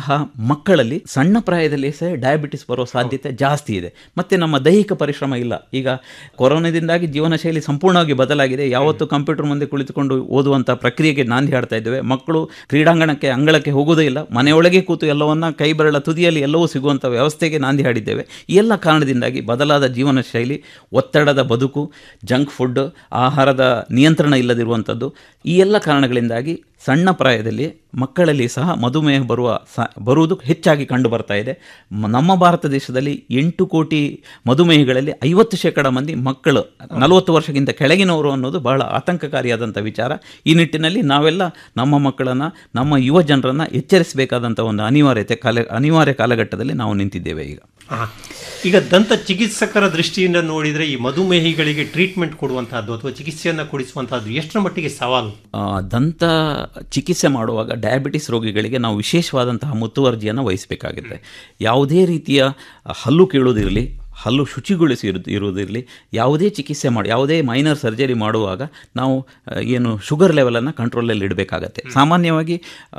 ಮಕ್ಕಳಲ್ಲಿ ಸಣ್ಣ ಪ್ರಾಯದಲ್ಲಿ ಸಹ ಡಯಾಬಿಟಿಸ್ ಬರೋ ಸಾಧ್ಯತೆ ಜಾಸ್ತಿ ಇದೆ ಮತ್ತು ನಮ್ಮ ದೈಹಿಕ ಪರಿಶ್ರಮ ಇಲ್ಲ ಈಗ ಕೊರೋನಾದಿಂದಾಗಿ ಜೀವನ ಶೈಲಿ ಸಂಪೂರ್ಣವಾಗಿ ಬದಲಾಗಿದೆ ಯಾವತ್ತು ಕಂಪ್ಯೂಟರ್ ಮುಂದೆ ಕುಳಿತುಕೊಂಡು ಓದುವಂಥ ಪ್ರಕ್ರಿಯೆಗೆ ನಾಂದಿ ಹಾಡ್ತಾ ಇದ್ದೇವೆ ಮಕ್ಕಳು ಕ್ರೀಡಾಂಗಣಕ್ಕೆ ಅಂಗಳಕ್ಕೆ ಹೋಗೋದೇ ಇಲ್ಲ ಮನೆಯೊಳಗೆ ಕೂತು ಎಲ್ಲವನ್ನ ಕೈ ಬೆರಳ ತುದಿಯಲ್ಲಿ ಎಲ್ಲವೂ ಸಿಗುವಂಥ ವ್ಯವಸ್ಥೆಗೆ ನಾಂದಿ ಹಾಡಿದ್ದೇವೆ ಈ ಎಲ್ಲ ಕಾರಣದಿಂದಾಗಿ ಬದಲಾದ ಜೀವನ ಶೈಲಿ ಒತ್ತಡದ ಬದುಕು ಜಂಕ್ ಫುಡ್ ಆಹಾರದ ನಿಯಂತ್ರಣ ಇಲ್ಲದಿರುವಂಥದ್ದು ಈ ಎಲ್ಲ ಕಾರಣಗಳಿಂದಾಗಿ ಸಣ್ಣ ಪ್ರಾಯದಲ್ಲಿ ಮಕ್ಕಳಲ್ಲಿ ಸಹ ಮಧುಮೇಹ ಬರುವ ಸ ಬರುವುದು ಹೆಚ್ಚಾಗಿ ಕಂಡು ಬರ್ತಾ ಇದೆ ಮ- ನಮ್ಮ ಭಾರತ ದೇಶದಲ್ಲಿ ಎಂಟು ಕೋಟಿ ಮಧುಮೇಹಿಗಳಲ್ಲಿ ಐವತ್ತು ಶೇಕಡ ಮಂದಿ ಮಕ್ಕಳು ನಲವತ್ತು ವರ್ಷಕ್ಕಿಂತ ಕೆಳಗಿನವರು ಅನ್ನೋದು ಬಹಳ ಆತಂಕಕಾರಿಯಾದಂಥ ವಿಚಾರ ಈ ನಿಟ್ಟಿನಲ್ಲಿ ನಾವೆಲ್ಲ ನಮ್ಮ ಮಕ್ಕಳನ್ನು ನಮ್ಮ ಯುವ ಜನರನ್ನು ಎಚ್ಚರಿಸಬೇಕಾದಂಥ ಒಂದು ಅನಿವಾರ್ಯತೆ ಕಾಲ ಅನಿವಾರ್ಯ ಕಾಲಘಟ್ಟದಲ್ಲಿ ನಾವು ನಿಂತಿದ್ದೇವೆ ಈಗ ಆ, ಈಗ ದಂತ ಚಿಕಿತ್ಸಕರ ದೃಷ್ಟಿಯಿಂದ ನೋಡಿದರೆ ಈ ಮಧುಮೇಹಿಗಳಿಗೆ ಟ್ರೀಟ್ಮೆಂಟ್ ಕೊಡುವಂತಹದ್ದು ಅಥವಾ ಚಿಕಿತ್ಸೆಯನ್ನು ಕೊಡಿಸುವಂತಹದ್ದು ಎಷ್ಟರ ಮಟ್ಟಿಗೆ ಸವಾಲು ಆ, ದಂತ ಚಿಕಿತ್ಸೆ ಮಾಡುವಾಗ ಡಯಾಬಿಟಿಸ್ ರೋಗಿಗಳಿಗೆ ನಾವು ವಿಶೇಷವಾದಂತಹ ಮುತುವರ್ಜಿಯನ್ನು ವಹಿಸಬೇಕಾಗುತ್ತೆ ಯಾವುದೇ ರೀತಿಯ ಹಲ್ಲು ಕೀಳೋದಿರಲಿ ಹಲ್ಲು ಶುಚಿಗೊಳಿಸಿ ಇರು ಇರುವುದಿರಲಿ ಯಾವುದೇ ಚಿಕಿತ್ಸೆ ಮಾಡಿ ಯಾವುದೇ ಮೈನರ್ ಸರ್ಜರಿ ಮಾಡುವಾಗ ನಾವು ಆ, ಏನು ಶುಗರ್ ಲೆವೆಲನ್ನು ಕಂಟ್ರೋಲಲ್ಲಿ ಇಡಬೇಕಾಗತ್ತೆ ಸಾಮಾನ್ಯವಾಗಿ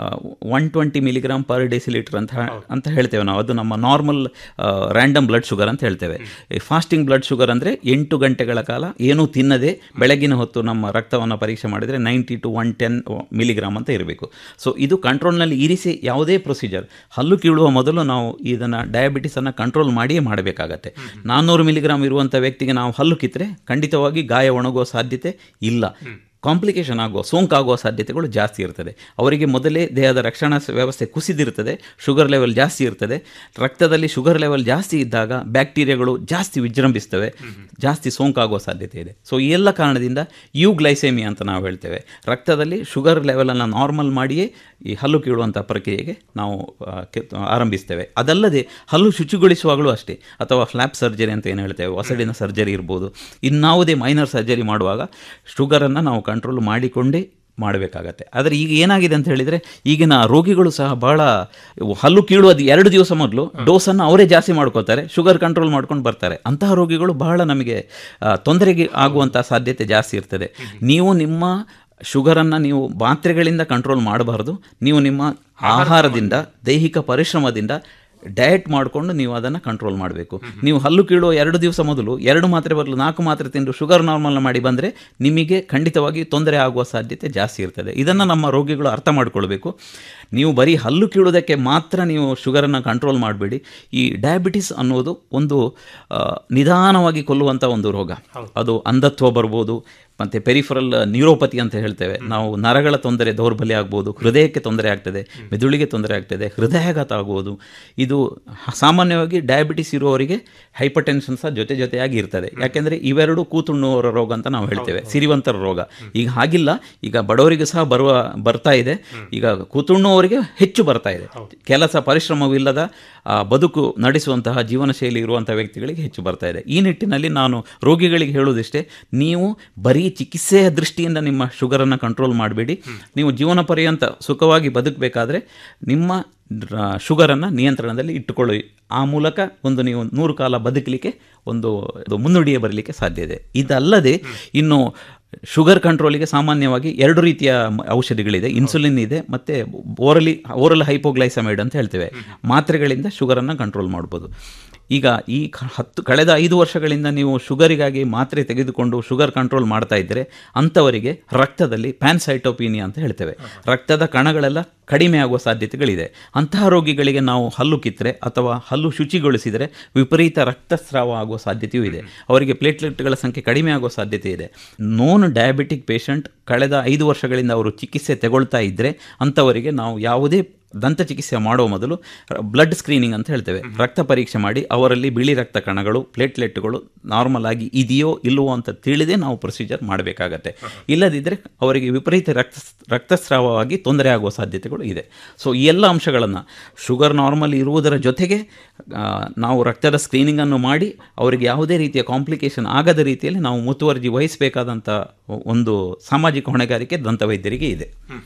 one twenty milligram per decilitre ಅಂತ ಅಂತ ಹೇಳ್ತೇವೆ ನಾವು ಅದು ನಮ್ಮ ನಾರ್ಮಲ್ ರ್ಯಾಂಡಮ್ ಬ್ಲಡ್ ಶುಗರ್ ಅಂತ ಹೇಳ್ತೇವೆ ಫಾಸ್ಟಿಂಗ್ ಬ್ಲಡ್ ಶುಗರ್ ಅಂದರೆ ಎಂಟು ಗಂಟೆಗಳ ಕಾಲ ಏನೂ ತಿನ್ನದೆ ಬೆಳಗಿನ ಹೊತ್ತು ನಮ್ಮ ರಕ್ತವನ್ನು ಪರೀಕ್ಷೆ ಮಾಡಿದರೆ ninety to one ten milligram ಅಂತ ಇರಬೇಕು ಸೊ ಇದು ಕಂಟ್ರೋಲ್ನಲ್ಲಿ ಇರಿಸಿ ಯಾವುದೇ ಪ್ರೊಸೀಜರ್ ಹಲ್ಲು ಕೀಳುವ ಮೊದಲು ನಾವು ಇದನ್ನು ಡಯಾಬಿಟಿಸನ್ನು ಕಂಟ್ರೋಲ್ ಮಾಡಿಯೇ ಮಾಡಬೇಕಾಗತ್ತೆ ನಾನ್ನೂರು ಮಿಲಿಗ್ರಾಮ್ ಇರುವಂಥ ವ್ಯಕ್ತಿಗೆ ನಾವು ಹಲ್ಲು ಕಿತ್ತರೆ ಖಂಡಿತವಾಗಿ ಗಾಯ ಒಣಗುವ ಸಾಧ್ಯತೆ ಇಲ್ಲ ಕಾಂಪ್ಲಿಕೇಶನ್ ಆಗುವ ಸೋಂಕಾಗುವ ಸಾಧ್ಯತೆಗಳು ಜಾಸ್ತಿ ಇರ್ತದೆ ಅವರಿಗೆ ಮೊದಲೇ ದೇಹದ ರಕ್ಷಣಾ ಸ- ವ್ಯವಸ್ಥೆ ಕುಸಿದಿರ್ತದೆ ಶುಗರ್ ಲೆವೆಲ್ ಜಾಸ್ತಿ ಇರ್ತದೆ ರಕ್ತದಲ್ಲಿ ಶುಗರ್ ಲೆವೆಲ್ ಜಾಸ್ತಿ ಇದ್ದಾಗ ಬ್ಯಾಕ್ಟೀರಿಯಾಗಳು ಜಾಸ್ತಿ ವಿಜೃಂಭಿಸ್ತವೆ ಜಾಸ್ತಿ ಸೋಂಕಾಗುವ ಸಾಧ್ಯತೆ ಇದೆ ಸೊ ಈ ಎಲ್ಲ ಕಾರಣದಿಂದ ಯು ಗ್ಲೈಸೇಮಿ ಅಂತ ನಾವು ಹೇಳ್ತೇವೆ ರಕ್ತದಲ್ಲಿ ಶುಗರ್ ಲೆವೆಲನ್ನು ನಾರ್ಮಲ್ ಮಾಡಿಯೇ ಈ ಹಲ್ಲು ಕೀಳುವಂಥ ಪ್ರಕ್ರಿಯೆಗೆ ನಾವು ಆ, ಕೆ- ಆರಂಭಿಸ್ತೇವೆ ಅದಲ್ಲದೆ ಹಲ್ಲು ಶುಚಿಗೊಳಿಸುವಾಗಲೂ ಅಷ್ಟೇ ಅಥವಾ ಫ್ಲ್ಯಾಪ್ ಸರ್ಜರಿ ಅಂತ ಏನು ಹೇಳ್ತೇವೆ ಒಸಡಿನ ಸರ್ಜರಿ ಇರ್ಬೋದು ಇನ್ನಾವುದೇ ಮೈನರ್ ಸರ್ಜರಿ ಮಾಡುವಾಗ ಶುಗರನ್ನು ನಾವು ಕಂಟ್ರೋಲ್ ಮಾಡಿಕೊಂಡೇ ಮಾಡಬೇಕಾಗತ್ತೆ ಆದರೆ ಈಗ ಏನಾಗಿದೆ ಅಂತ ಹೇಳಿದರೆ ಈಗಿನ ರೋಗಿಗಳು ಸಹ ಬಹಳ ಹಲ್ಲು ಕೀಳುವುದು ಎರಡು ದಿವಸ ಮೊದಲು ಡೋಸನ್ನು ಅವರೇ ಜಾಸ್ತಿ ಮಾಡ್ಕೋತಾರೆ ಶುಗರ್ ಕಂಟ್ರೋಲ್ ಮಾಡ್ಕೊಂಡು ಬರ್ತಾರೆ ಅಂತಹ ರೋಗಿಗಳು ಬಹಳ ನಮಗೆ ಆ, ತೊಂದರೆಗೆ ಆಗುವಂಥ ಸಾಧ್ಯತೆ ಜಾಸ್ತಿ ಇರ್ತದೆ ನೀವು ನಿಮ್ಮ ಶುಗರನ್ನು ನೀವು ಮಾತ್ರೆಗಳಿಂದ ಕಂಟ್ರೋಲ್ ಮಾಡಬಾರ್ದು ನೀವು ನಿಮ್ಮ ಆಹಾರದಿಂದ ದೈಹಿಕ ಪರಿಶ್ರಮದಿಂದ ಡಯಟ್ ಮಾಡಿಕೊಂಡು ನೀವು ಅದನ್ನು ಕಂಟ್ರೋಲ್ ಮಾಡಬೇಕು ನೀವು ಹಲ್ಲು ಕೀಳುವ ಎರಡು ದಿವಸ ಮೊದಲು ಎರಡು ಮಾತ್ರೆ ಬದಲು ನಾಲ್ಕು ಮಾತ್ರೆ ತಿಂದು ಶುಗರ್ ನಾರ್ಮಲ್ ಮಾಡಿ ಬಂದರೆ ನಿಮಗೆ ಖಂಡಿತವಾಗಿ ತೊಂದರೆ ಆಗುವ ಸಾಧ್ಯತೆ ಜಾಸ್ತಿ ಇರ್ತದೆ ಇದನ್ನು ನಮ್ಮ ರೋಗಿಗಳು ಅರ್ಥ ಮಾಡಿಕೊಳ್ಬೇಕು ನೀವು ಬರೀ ಹಲ್ಲು ಕೀಳೋದಕ್ಕೆ ಮಾತ್ರ ನೀವು ಶುಗರನ್ನು ಕಂಟ್ರೋಲ್ ಮಾಡಬೇಡಿ ಈ ಡಯಾಬಿಟಿಸ್ ಅನ್ನೋದು ಒಂದು ಆ, ನಿಧಾನವಾಗಿ ಕೊಲ್ಲುವಂಥ ಒಂದು ರೋಗ ಅದು ಅಂಧತ್ವ ಬರ್ಬೋದು ಮತ್ತು ಪೆರಿಫರಲ್ ನ್ಯೂರೋಪತಿ ಅಂತ ಹೇಳ್ತೇವೆ ನಾವು ನರಗಳ ತೊಂದರೆ ದೌರ್ಬಲ್ಯ ಆಗ್ಬೋದು ಹೃದಯಕ್ಕೆ ತೊಂದರೆ ಆಗ್ತದೆ ಮೆದುಳಿಗೆ ತೊಂದರೆ ಆಗ್ತದೆ ಹೃದಯಾಘಾತ ಆಗ್ಬೋದು ಇದು ಹ- ಸಾಮಾನ್ಯವಾಗಿ ಡಯಾಬಿಟಿಸ್ ಇರುವವರಿಗೆ ಹೈಪರ್ ಟೆನ್ಷನ್ ಸಹ ಜೊತೆ ಜೊತೆಯಾಗಿ ಇರ್ತದೆ ಯಾಕೆಂದರೆ ಇವೆರಡು ಕೂತುಣ್ಣುವವರ ರೋಗ ಅಂತ ನಾವು ಹೇಳ್ತೇವೆ ಸಿರಿವಂತರ ರೋಗ ಈಗ ಹಾಗಿಲ್ಲ ಈಗ ಬಡವರಿಗೆ ಸಹ ಬರುವ ಬರ್ತಾ ಇದೆ ಈಗ ಕೂತುಣ್ಣುವವರಿಗೆ ಹೆಚ್ಚು ಬರ್ತಾ ಇದೆ ಕೆಲಸ ಪರಿಶ್ರಮವಿಲ್ಲದ ಆ, ಬದುಕು ನಡೆಸುವಂತಹ ಜೀವನ ಶೈಲಿ ಇರುವಂಥ ವ್ಯಕ್ತಿಗಳಿಗೆ ಹೆಚ್ಚು ಬರ್ತಾ ಇದೆ ಈ ನಿಟ್ಟಿನಲ್ಲಿ ನಾನು ರೋಗಿಗಳಿಗೆ ಹೇಳುವುದಿಷ್ಟೇ ನೀವು ಬರೀ ಚಿಕಿತ್ಸೆಯ ದೃಷ್ಟಿಯಿಂದ ನಿಮ್ಮ ಶುಗರನ್ನು ಕಂಟ್ರೋಲ್ ಮಾಡಬೇಡಿ ನೀವು ಜೀವನ ಪರ್ಯಂತ ಸುಖವಾಗಿ ಬದುಕಬೇಕಾದ್ರೆ ನಿಮ್ಮ ರ- ಶುಗರನ್ನು ನಿಯಂತ್ರಣದಲ್ಲಿ ಇಟ್ಟುಕೊಳ್ಳಿ ಆ ಮೂಲಕ ಒಂದು ನೀವು ನೂರು ಕಾಲ ಬದುಕಲಿಕ್ಕೆ ಒಂದು ಒಂದು ಮುನ್ನುಡಿಯೇ ಬರಲಿಕ್ಕೆ ಸಾಧ್ಯ ಇದೆ ಇದಲ್ಲದೆ ಇನ್ನು ಶುಗರ್ ಕಂಟ್ರೋಲಿಗೆ ಸಾಮಾನ್ಯವಾಗಿ ಎರಡು ರೀತಿಯ ಮ- ಔಷಧಿಗಳಿದೆ ಇನ್ಸುಲಿನ್ ಇದೆ ಮತ್ತು ಓರಲಿ ಓರಲ್ ಹೈಪೋಗ್ಲೈಸಮೈಡ್ ಅಂತ ಹೇಳ್ತೇವೆ ಮಾತ್ರೆಗಳಿಂದ ಶುಗರನ್ನು ಕಂಟ್ರೋಲ್ ಮಾಡ್ಬೋದು ಈಗ ಈ ಕ- ಹತ್ತು ಕಳೆದ ಐದು ವರ್ಷಗಳಿಂದ ನೀವು ಶುಗರಿಗಾಗಿ ಮಾತ್ರೆ ತೆಗೆದುಕೊಂಡು ಶುಗರ್ ಕಂಟ್ರೋಲ್ ಮಾಡ್ತಾ ಇದ್ದರೆ ಅಂಥವರಿಗೆ ರಕ್ತದಲ್ಲಿ ಪ್ಯಾನ್ಸೈಟೋಪೀನಿಯಾ ಅಂತ ಹೇಳ್ತೇವೆ ರಕ್ತದ ಕಣಗಳೆಲ್ಲ ಕಡಿಮೆ ಆಗುವ ಸಾಧ್ಯತೆಗಳಿದೆ ಅಂತಹ ರೋಗಿಗಳಿಗೆ ನಾವು ಹಲ್ಲು ಕಿತ್ತರೆ ಅಥವಾ ಹಲ್ಲು ಶುಚಿಗೊಳಿಸಿದರೆ ವಿಪರೀತ ರಕ್ತಸ್ರಾವ ಆಗುವ ಸಾಧ್ಯತೆಯೂ ಇದೆ ಅವರಿಗೆ ಪ್ಲೇಟ್ಲೆಟ್ಗಳ ಸಂಖ್ಯೆ ಕಡಿಮೆ ಆಗುವ ಸಾಧ್ಯತೆ ಇದೆ ನೋನ್ ಡಯಾಬಿಟಿಕ್ ಪೇಷಂಟ್ ಕಳೆದ ಐದು ವರ್ಷಗಳಿಂದ ಅವರು ಚಿಕಿತ್ಸೆ ತಗೊಳ್ತಾ ಇದ್ದರೆ ಅಂಥವರಿಗೆ ನಾವು ಯಾವುದೇ ದಂತ ಚಿಕಿತ್ಸೆ ಮಾಡುವ ಮೊದಲು ಬ್ಲಡ್ ಸ್ಕ್ರೀನಿಂಗ್ ಅಂತ ಹೇಳ್ತೇವೆ ರಕ್ತ ಪರೀಕ್ಷೆ ಮಾಡಿ ಅವರಲ್ಲಿ ಬಿಳಿ ರಕ್ತ ಕಣಗಳು ಪ್ಲೇಟ್ಲೆಟ್ಗಳು ನಾರ್ಮಲ್ ಆಗಿ ಇದೆಯೋ ಇಲ್ಲವೋ ಅಂತ ತಿಳಿದೇ ನಾವು ಪ್ರೊಸೀಜರ್ ಮಾಡಬೇಕಾಗತ್ತೆ ಇಲ್ಲದಿದ್ದರೆ ಅವರಿಗೆ ವಿಪರೀತ ರಕ್ತ ರಕ್ತಸ್ರಾವವಾಗಿ ತೊಂದರೆ ಆಗುವ ಸಾಧ್ಯತೆಗಳು ಇದೆ ಸೊ ಈ ಎಲ್ಲ ಅಂಶಗಳನ್ನು ಶುಗರ್ ನಾರ್ಮಲ್ ಇರುವುದರ ಜೊತೆಗೆ ಆ, ನಾವು ರಕ್ತದ ಸ್ಕ್ರೀನಿಂಗನ್ನು ಮಾಡಿ ಅವರಿಗೆ ಯಾವುದೇ ರೀತಿಯ ಕಾಂಪ್ಲಿಕೇಶನ್ ಆಗದ ರೀತಿಯಲ್ಲಿ ನಾವು ಮುತುವರ್ಜಿ ವಹಿಸಬೇಕಾದಂಥ ಒಂದು ಸಾಮಾಜಿಕ ಹೊಣೆಗಾರಿಕೆ ದಂತವೈದ್ಯರಿಗೆ ಇದೆ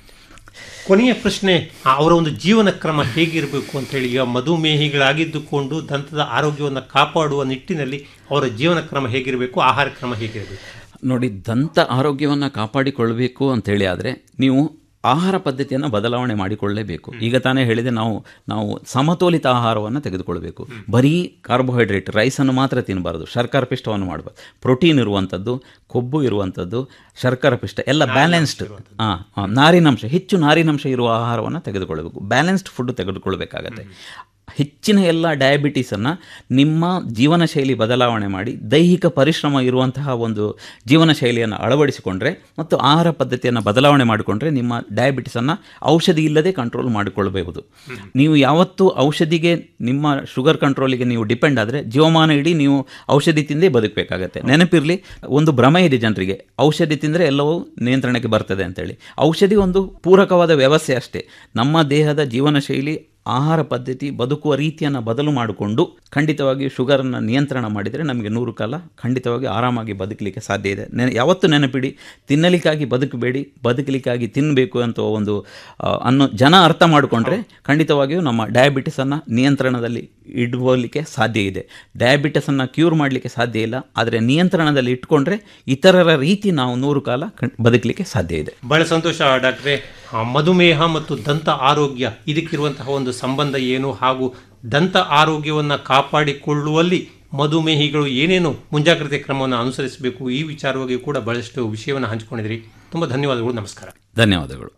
ಕೊನೆಯ ಪ್ರಶ್ನೆ ಆ, ಅವರ ಒಂದು ಜೀವನ ಕ್ರಮ ಹೇಗಿರಬೇಕು ಅಂತ ಹೇಳಿ ಈಗ ಮಧುಮೇಹಿಗಳಾಗಿದ್ದುಕೊಂಡು ದಂತದ ಆರೋಗ್ಯವನ್ನು ಕಾಪಾಡುವ ನಿಟ್ಟಿನಲ್ಲಿ ಅವರ ಜೀವನ ಕ್ರಮ ಹೇಗಿರಬೇಕು ಆಹಾರ ಕ್ರಮ ಹೇಗಿರಬೇಕು ನೋಡಿ ದಂತ ಆರೋಗ್ಯವನ್ನು ಕಾಪಾಡಿಕೊಳ್ಬೇಕು ಅಂತೇಳಿ ಆದರೆ ನೀವು ಆಹಾರ ಪದ್ಧತಿಯನ್ನು ಬದಲಾವಣೆ ಮಾಡಿಕೊಳ್ಳಲೇಬೇಕು ಈಗ ತಾನೇ ಹೇಳಿದೆ ನಾವು ನಾವು ಸಮತೋಲಿತ ಆಹಾರವನ್ನು ತೆಗೆದುಕೊಳ್ಬೇಕು ಬರೀ ಕಾರ್ಬೋಹೈಡ್ರೇಟ್ ರೈಸನ್ನು ಮಾತ್ರ ತಿನ್ನಬಾರದು ಶರ್ಕರ ಪಿಷ್ಟವನ್ನು ಮಾಡಬಾರ್ದು ಪ್ರೋಟೀನ್ ಇರುವಂಥದ್ದು ಕೊಬ್ಬು ಇರುವಂಥದ್ದು ಶರ್ಕರ ಪಿಷ್ಟ ಎಲ್ಲ ಬ್ಯಾಲೆನ್ಸ್ಡ್ ಹಾಂ ನಾರಿನಂಶ ಹೆಚ್ಚು ನಾರಿನಂಶ ಇರುವ ಆಹಾರವನ್ನು ತೆಗೆದುಕೊಳ್ಬೇಕು ಬ್ಯಾಲೆನ್ಸ್ಡ್ ಫುಡ್ ತೆಗೆದುಕೊಳ್ಬೇಕಾಗತ್ತೆ ಹೆಚ್ಚಿನ ಎಲ್ಲ ಡಯಾಬಿಟೀಸನ್ನು ನಿಮ್ಮ ಜೀವನ ಶೈಲಿ ಬದಲಾವಣೆ ಮಾಡಿ ದೈಹಿಕ ಪರಿಶ್ರಮ ಇರುವಂತಹ ಒಂದು ಜೀವನ ಶೈಲಿಯನ್ನು ಅಳವಡಿಸಿಕೊಂಡ್ರೆ ಮತ್ತು ಆಹಾರ ಪದ್ಧತಿಯನ್ನು ಬದಲಾವಣೆ ಮಾಡಿಕೊಂಡ್ರೆ ನಿಮ್ಮ ಡಯಾಬಿಟಿಸನ್ನು ಔಷಧಿ ಇಲ್ಲದೆ ಕಂಟ್ರೋಲ್ ಮಾಡಿಕೊಳ್ಬಹುದು ನೀವು ಯಾವತ್ತೂ ಔಷಧಿಗೆ ನಿಮ್ಮ ಶುಗರ್ ಕಂಟ್ರೋಲಿಗೆ ನೀವು ಡಿಪೆಂಡ್ ಆದರೆ ಜೀವಮಾನ ಇಡೀ ನೀವು ಔಷಧಿ ತಿಂದೇ ಬದುಕಬೇಕಾಗತ್ತೆ ನೆನಪಿರಲಿ ಒಂದು ಭ್ರಮೆ ಇದೆ ಜನರಿಗೆ ಔಷಧಿ ತಿಂದರೆ ಎಲ್ಲವೂ ನಿಯಂತ್ರಣಕ್ಕೆ ಬರ್ತದೆ ಅಂತೇಳಿ ಔಷಧಿ ಒಂದು ಪೂರಕವಾದ ವ್ಯವಸ್ಥೆ ಅಷ್ಟೇ ನಮ್ಮ ದೇಹದ ಜೀವನ ಶೈಲಿ ಆಹಾರ ಪದ್ಧತಿ ಬದುಕುವ ರೀತಿಯನ್ನು ಬದಲು ಮಾಡಿಕೊಂಡು ಖಂಡಿತವಾಗಿ ಶುಗರನ್ನು ನಿಯಂತ್ರಣ ಮಾಡಿದರೆ ನಮಗೆ ನೂರು ಕಾಲ ಖಂಡಿತವಾಗಿ ಆರಾಮಾಗಿ ಬದುಕಲಿಕ್ಕೆ ಸಾಧ್ಯ ಇದೆ ನೆನೆ ಯಾವತ್ತೂ ನೆನಪಿಡಿ ತಿನ್ನಲಿಕ್ಕಾಗಿ ಬದುಕಬೇಡಿ ಬದುಕಲಿಕ್ಕಾಗಿ ತಿನ್ನಬೇಕು ಅಂತ ಒಂದು ಆ, ಅನ್ನೋ ಜನ ಅರ್ಥ ಮಾಡಿಕೊಂಡ್ರೆ ಖಂಡಿತವಾಗಿಯೂ ನಮ್ಮ ಡಯಾಬಿಟಿಸನ್ನು ನಿಯಂತ್ರಣದಲ್ಲಿ ಇಡುವಲಿಕ್ಕೆ ಸಾಧ್ಯ ಇದೆ ಡಯಾಬಿಟಿಸನ್ನು ಕ್ಯೂರ್ ಮಾಡಲಿಕ್ಕೆ ಸಾಧ್ಯ ಇಲ್ಲ ಆದರೆ ನಿಯಂತ್ರಣದಲ್ಲಿ ಇಟ್ಕೊಂಡ್ರೆ ಇತರರ ರೀತಿ ನಾವು ನೂರು ಕಾಲ ಖಂಡ್- ಬದುಕಲಿಕ್ಕೆ ಸಾಧ್ಯ ಇದೆ ಬಹಳ ಸಂತೋಷ ಡಾಕ್ಟ್ರೆ ಆ, ಮಧುಮೇಹ ಮತ್ತು ದಂತ ಆರೋಗ್ಯ ಇದಕ್ಕಿರುವಂತಹ ಒಂದು ಸಂಬಂಧ ಏನು ಹಾಗೂ ದಂತ ಆರೋಗ್ಯವನ್ನು ಕಾಪಾಡಿಕೊಳ್ಳುವಲ್ಲಿ ಮಧುಮೇಹಿಗಳು ಏನೇನು ಮುಂಜಾಗ್ರತೆ ಕ್ರಮವನ್ನು ಅನುಸರಿಸಬೇಕು ಈ ವಿಚಾರವಾಗಿ ಕೂಡ ಬಹಳಷ್ಟು ವಿಷಯವನ್ನು ಹಂಚಿಕೊಂಡಿದ್ರಿ ತುಂಬ ಧನ್ಯವಾದಗಳು ನಮಸ್ಕಾರ ಧನ್ಯವಾದಗಳು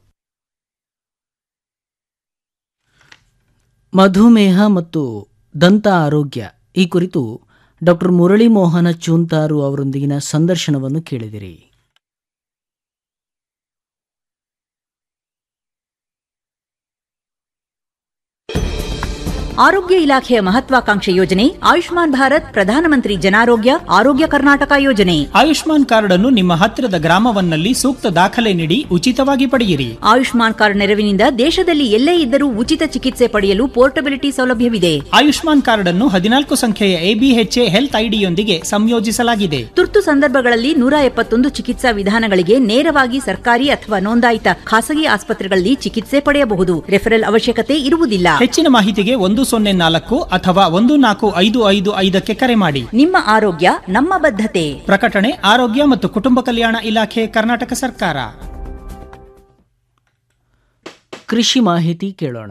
ಮಧುಮೇಹ ಮತ್ತು ದಂತ ಆರೋಗ್ಯ ಈ ಕುರಿತು ಡಾಕ್ಟರ್ ಮುರಳಿ ಮೋಹನ ಚೂಂತಾರು ಅವರೊಂದಿಗಿನ ಸಂದರ್ಶನವನ್ನು ಕೇಳಿದಿರಿ ಆರೋಗ್ಯ ಇಲಾಖೆಯ ಮಹತ್ವಾಕಾಂಕ್ಷೆ ಯೋಜನೆ ಆಯುಷ್ಮಾನ್ ಭಾರತ್ ಪ್ರಧಾನಮಂತ್ರಿ ಜನಾರೋಗ್ಯ ಆರೋಗ್ಯ ಕರ್ನಾಟಕ ಯೋಜನೆ ಆಯುಷ್ಮಾನ್ ಕಾರ್ಡ್ ಅನ್ನು ನಿಮ್ಮ ಹತ್ತಿರದ ಗ್ರಾಮವನ್ನಲ್ಲಿ ಸೂಕ್ತ ದಾಖಲೆ ನೀಡಿ ಉಚಿತವಾಗಿ ಪಡೆಯಿರಿ ಆಯುಷ್ಮಾನ್ ಕಾರ್ಡ್ ನೆರವಿನಿಂದ ದೇಶದಲ್ಲಿ ಎಲ್ಲೇ ಇದ್ದರೂ ಉಚಿತ ಚಿಕಿತ್ಸೆ ಪಡೆಯಲು ಪೋರ್ಟಬಿಲಿಟಿ ಸೌಲಭ್ಯವಿದೆ ಆಯುಷ್ಮಾನ್ ಕಾರ್ಡ್ ಅನ್ನು ಹದಿನಾಲ್ಕು ಸಂಖ್ಯೆಯ ಎಬಿಎಚ್ಎ ಹೆಲ್ತ್ ಐಡಿಯೊಂದಿಗೆ ಸಂಯೋಜಿಸಲಾಗಿದೆ ತುರ್ತು ಸಂದರ್ಭಗಳಲ್ಲಿ ನೂರ ಎಪ್ಪತ್ತೊಂದು ಚಿಕಿತ್ಸಾ ವಿಧಾನಗಳಿಗೆ ನೇರವಾಗಿ ಸರ್ಕಾರಿ ಅಥವಾ ನೋಂದಾಯಿತ ಖಾಸಗಿ ಆಸ್ಪತ್ರೆಗಳಲ್ಲಿ ಚಿಕಿತ್ಸೆ ಪಡೆಯಬಹುದು ರೆಫರಲ್ ಅವಶ್ಯಕತೆ ಇರುವುದಿಲ್ಲ ಹೆಚ್ಚಿನ ಮಾಹಿತಿಗೆ ಒಂದು ಸೊನ್ನೆ ನಾಲ್ಕು ಅಥವಾ ಒಂದು ನಾಲ್ಕು ಐದು ಐದು ಐದಕ್ಕೆ ಕರೆ ಮಾಡಿ ನಿಮ್ಮ ಆರೋಗ್ಯ ನಮ್ಮ ಬದ್ಧತೆ ಪ್ರಕಟಣೆ ಆರೋಗ್ಯ ಮತ್ತು ಕುಟುಂಬ ಕಲ್ಯಾಣ ಇಲಾಖೆ ಕರ್ನಾಟಕ ಸರ್ಕಾರ ಕೃಷಿ ಮಾಹಿತಿ ಕೇಳೋಣ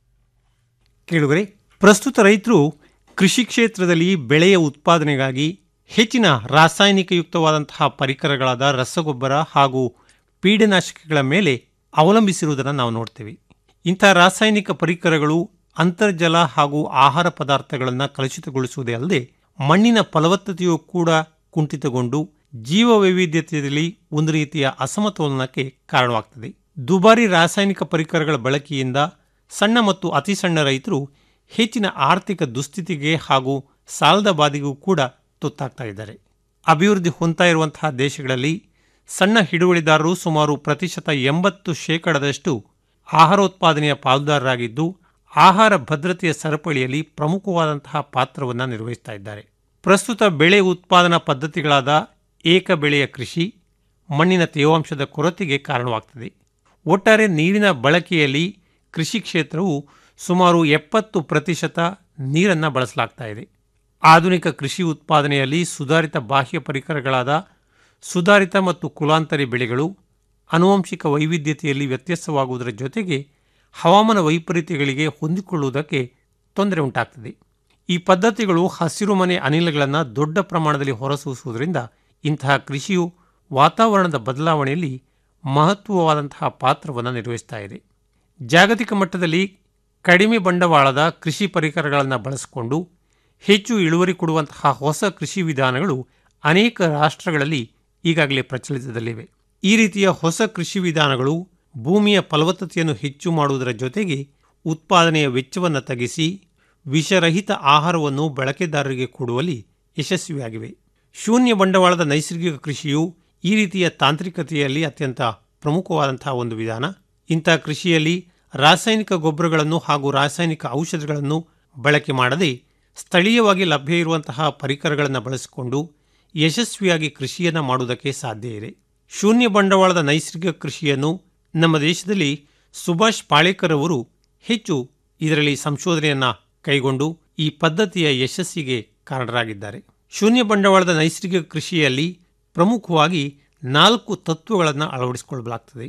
ಕೇಳುಗರೆ ಪ್ರಸ್ತುತ ರೈತರು ಕೃಷಿ ಕ್ಷೇತ್ರದಲ್ಲಿ ಬೆಳೆಯ ಉತ್ಪಾದನೆಗಾಗಿ ಹೆಚ್ಚಿನ ರಾಸಾಯನಿಕಯುಕ್ತವಾದಂತಹ ಪರಿಕರಗಳಾದ ರಸಗೊಬ್ಬರ ಹಾಗೂ ಪೀಡನಾಶಕಗಳ ಮೇಲೆ ಅವಲಂಬಿಸಿರುವುದನ್ನು ನಾವು ನೋಡ್ತೇವೆ ಇಂಥ ರಾಸಾಯನಿಕ ಪರಿಕರಗಳು ಅಂತರ್ಜಲ ಹಾಗೂ ಆಹಾರ ಪದಾರ್ಥಗಳನ್ನು ಕಲುಷಿತಗೊಳಿಸುವುದೇ ಅಲ್ಲದೆ ಮಣ್ಣಿನ ಫಲವತ್ತತೆಯೂ ಕೂಡ ಕುಂಠಿತಗೊಂಡು ಜೀವ ವೈವಿಧ್ಯತೆಯಲ್ಲಿ ಒಂದು ರೀತಿಯ ಅಸಮತೋಲನಕ್ಕೆ ಕಾರಣವಾಗ್ತದೆ ದುಬಾರಿ ರಾಸಾಯನಿಕ ಪರಿಕರಗಳ ಬಳಕೆಯಿಂದ ಸಣ್ಣ ಮತ್ತು ಅತಿ ಸಣ್ಣ ರೈತರು ಹೆಚ್ಚಿನ ಆರ್ಥಿಕ ದುಸ್ಥಿತಿಗೆ ಹಾಗೂ ಸಾಲದ ಬಾಧೆಗೂ ಕೂಡ ತುತ್ತಾಗ್ತಾ ಇದ್ದಾರೆ ಅಭಿವೃದ್ಧಿ ಹೊಂದ್ತಾ ಇರುವಂತಹ ದೇಶಗಳಲ್ಲಿ ಸಣ್ಣ ಹಿಡುವಳಿದಾರರು ಸುಮಾರು ಪ್ರತಿಶತ ಎಂಬತ್ತು ಶೇಕಡದಷ್ಟು ಆಹಾರೋತ್ಪಾದನೆಯ ಪಾಲುದಾರರಾಗಿದ್ದು ಆಹಾರ ಭದ್ರತೆಯ ಸರಪಳಿಯಲ್ಲಿ ಪ್ರಮುಖವಾದಂತಹ ಪಾತ್ರವನ್ನು ನಿರ್ವಹಿಸ್ತಾ ಇದ್ದಾರೆ ಪ್ರಸ್ತುತ ಬೆಳೆ ಉತ್ಪಾದನಾ ಪದ್ಧತಿಗಳಾದ ಏಕ ಬೆಳೆಯ ಕೃಷಿ ಮಣ್ಣಿನ ತೇವಾಂಶದ ಕೊರತೆಗೆ ಕಾರಣವಾಗ್ತದೆ ಒಟ್ಟಾರೆ ನೀರಿನ ಬಳಕೆಯಲ್ಲಿ ಕೃಷಿ ಕ್ಷೇತ್ರವು ಸುಮಾರು ಎಪ್ಪತ್ತು ಪ್ರತಿಶತ ನೀರನ್ನು ಬಳಸಲಾಗ್ತಾ ಇದೆ ಆಧುನಿಕ ಕೃಷಿ ಉತ್ಪಾದನೆಯಲ್ಲಿ ಸುಧಾರಿತ ಬಾಹ್ಯ ಪರಿಕರಗಳಾದ ಸುಧಾರಿತ ಮತ್ತು ಕುಲಾಂತರಿ ಬೆಳೆಗಳು ಆನುವಂಶಿಕ ವೈವಿಧ್ಯತೆಯಲ್ಲಿ ವ್ಯತ್ಯಾಸವಾಗುವುದರ ಜೊತೆಗೆ ಹವಾಮಾನ ವೈಪರೀತ್ಯಗಳಿಗೆ ಹೊಂದಿಕೊಳ್ಳುವುದಕ್ಕೆ ತೊಂದರೆ ಉಂಟಾಗ್ತದೆ ಈ ಪದ್ಧತಿಗಳು ಹಸಿರುಮನೆ ಅನಿಲಗಳನ್ನು ದೊಡ್ಡ ಪ್ರಮಾಣದಲ್ಲಿ ಹೊರಸೂಸುವುದರಿಂದ ಇಂತಹ ಕೃಷಿಯು ವಾತಾವರಣದ ಬದಲಾವಣೆಯಲ್ಲಿ ಮಹತ್ವವಾದಂತಹ ಪಾತ್ರವನ್ನು ನಿರ್ವಹಿಸ್ತಾ ಇದೆ ಜಾಗತಿಕ ಮಟ್ಟದಲ್ಲಿ ಕಡಿಮೆ ಬಂಡವಾಳದ ಕೃಷಿ ಪರಿಕರಗಳನ್ನು ಬಳಸಿಕೊಂಡು ಹೆಚ್ಚು ಇಳುವರಿ ಕೊಡುವಂತಹ ಹೊಸ ಕೃಷಿ ವಿಧಾನಗಳು ಅನೇಕ ರಾಷ್ಟ್ರಗಳಲ್ಲಿ ಈಗಾಗಲೇ ಪ್ರಚಲಿತದಲ್ಲಿವೆ ಈ ರೀತಿಯ ಹೊಸ ಕೃಷಿ ವಿಧಾನಗಳು ಭೂಮಿಯ ಫಲವತ್ತತೆಯನ್ನು ಹೆಚ್ಚು ಮಾಡುವುದರ ಜೊತೆಗೆ ಉತ್ಪಾದನೆಯ ವೆಚ್ಚವನ್ನು ತಗ್ಗಿಸಿ ವಿಷರಹಿತ ಆಹಾರವನ್ನು ಬಳಕೆದಾರರಿಗೆ ಕೊಡುವಲ್ಲಿ ಯಶಸ್ವಿಯಾಗಿವೆ ಶೂನ್ಯ ಬಂಡವಾಳದ ನೈಸರ್ಗಿಕ ಕೃಷಿಯು ಈ ರೀತಿಯ ತಾಂತ್ರಿಕತೆಯಲ್ಲಿ ಅತ್ಯಂತ ಪ್ರಮುಖವಾದಂತಹ ಒಂದು ವಿಧಾನ ಇಂಥ ಕೃಷಿಯಲ್ಲಿ ರಾಸಾಯನಿಕ ಗೊಬ್ಬರಗಳನ್ನು ಹಾಗೂ ರಾಸಾಯನಿಕ ಔಷಧಗಳನ್ನು ಬಳಕೆ ಮಾಡದೆ ಸ್ಥಳೀಯವಾಗಿ ಲಭ್ಯ ಇರುವಂತಹ ಪರಿಕರಗಳನ್ನು ಬಳಸಿಕೊಂಡು ಯಶಸ್ವಿಯಾಗಿ ಕೃಷಿಯನ್ನು ಮಾಡುವುದಕ್ಕೆ ಸಾಧ್ಯ ಇದೆ ಶೂನ್ಯ ಬಂಡವಾಳದ ನೈಸರ್ಗಿಕ ಕೃಷಿಯನ್ನು ನಮ್ಮ ದೇಶದಲ್ಲಿ ಸುಭಾಷ್ ಪಾಳೇಕರ್ ಅವರು ಹೆಚ್ಚು ಇದರಲ್ಲಿ ಸಂಶೋಧನೆಯನ್ನ ಕೈಗೊಂಡು ಈ ಪದ್ಧತಿಯ ಯಶಸ್ಸಿಗೆ ಕಾರಣರಾಗಿದ್ದಾರೆ ಶೂನ್ಯ ಬಂಡವಾಳದ ನೈಸರ್ಗಿಕ ಕೃಷಿಯಲ್ಲಿ ಪ್ರಮುಖವಾಗಿ ನಾಲ್ಕು ತತ್ವಗಳನ್ನು ಅಳವಡಿಸಿಕೊಳ್ಳಲಾಗ್ತದೆ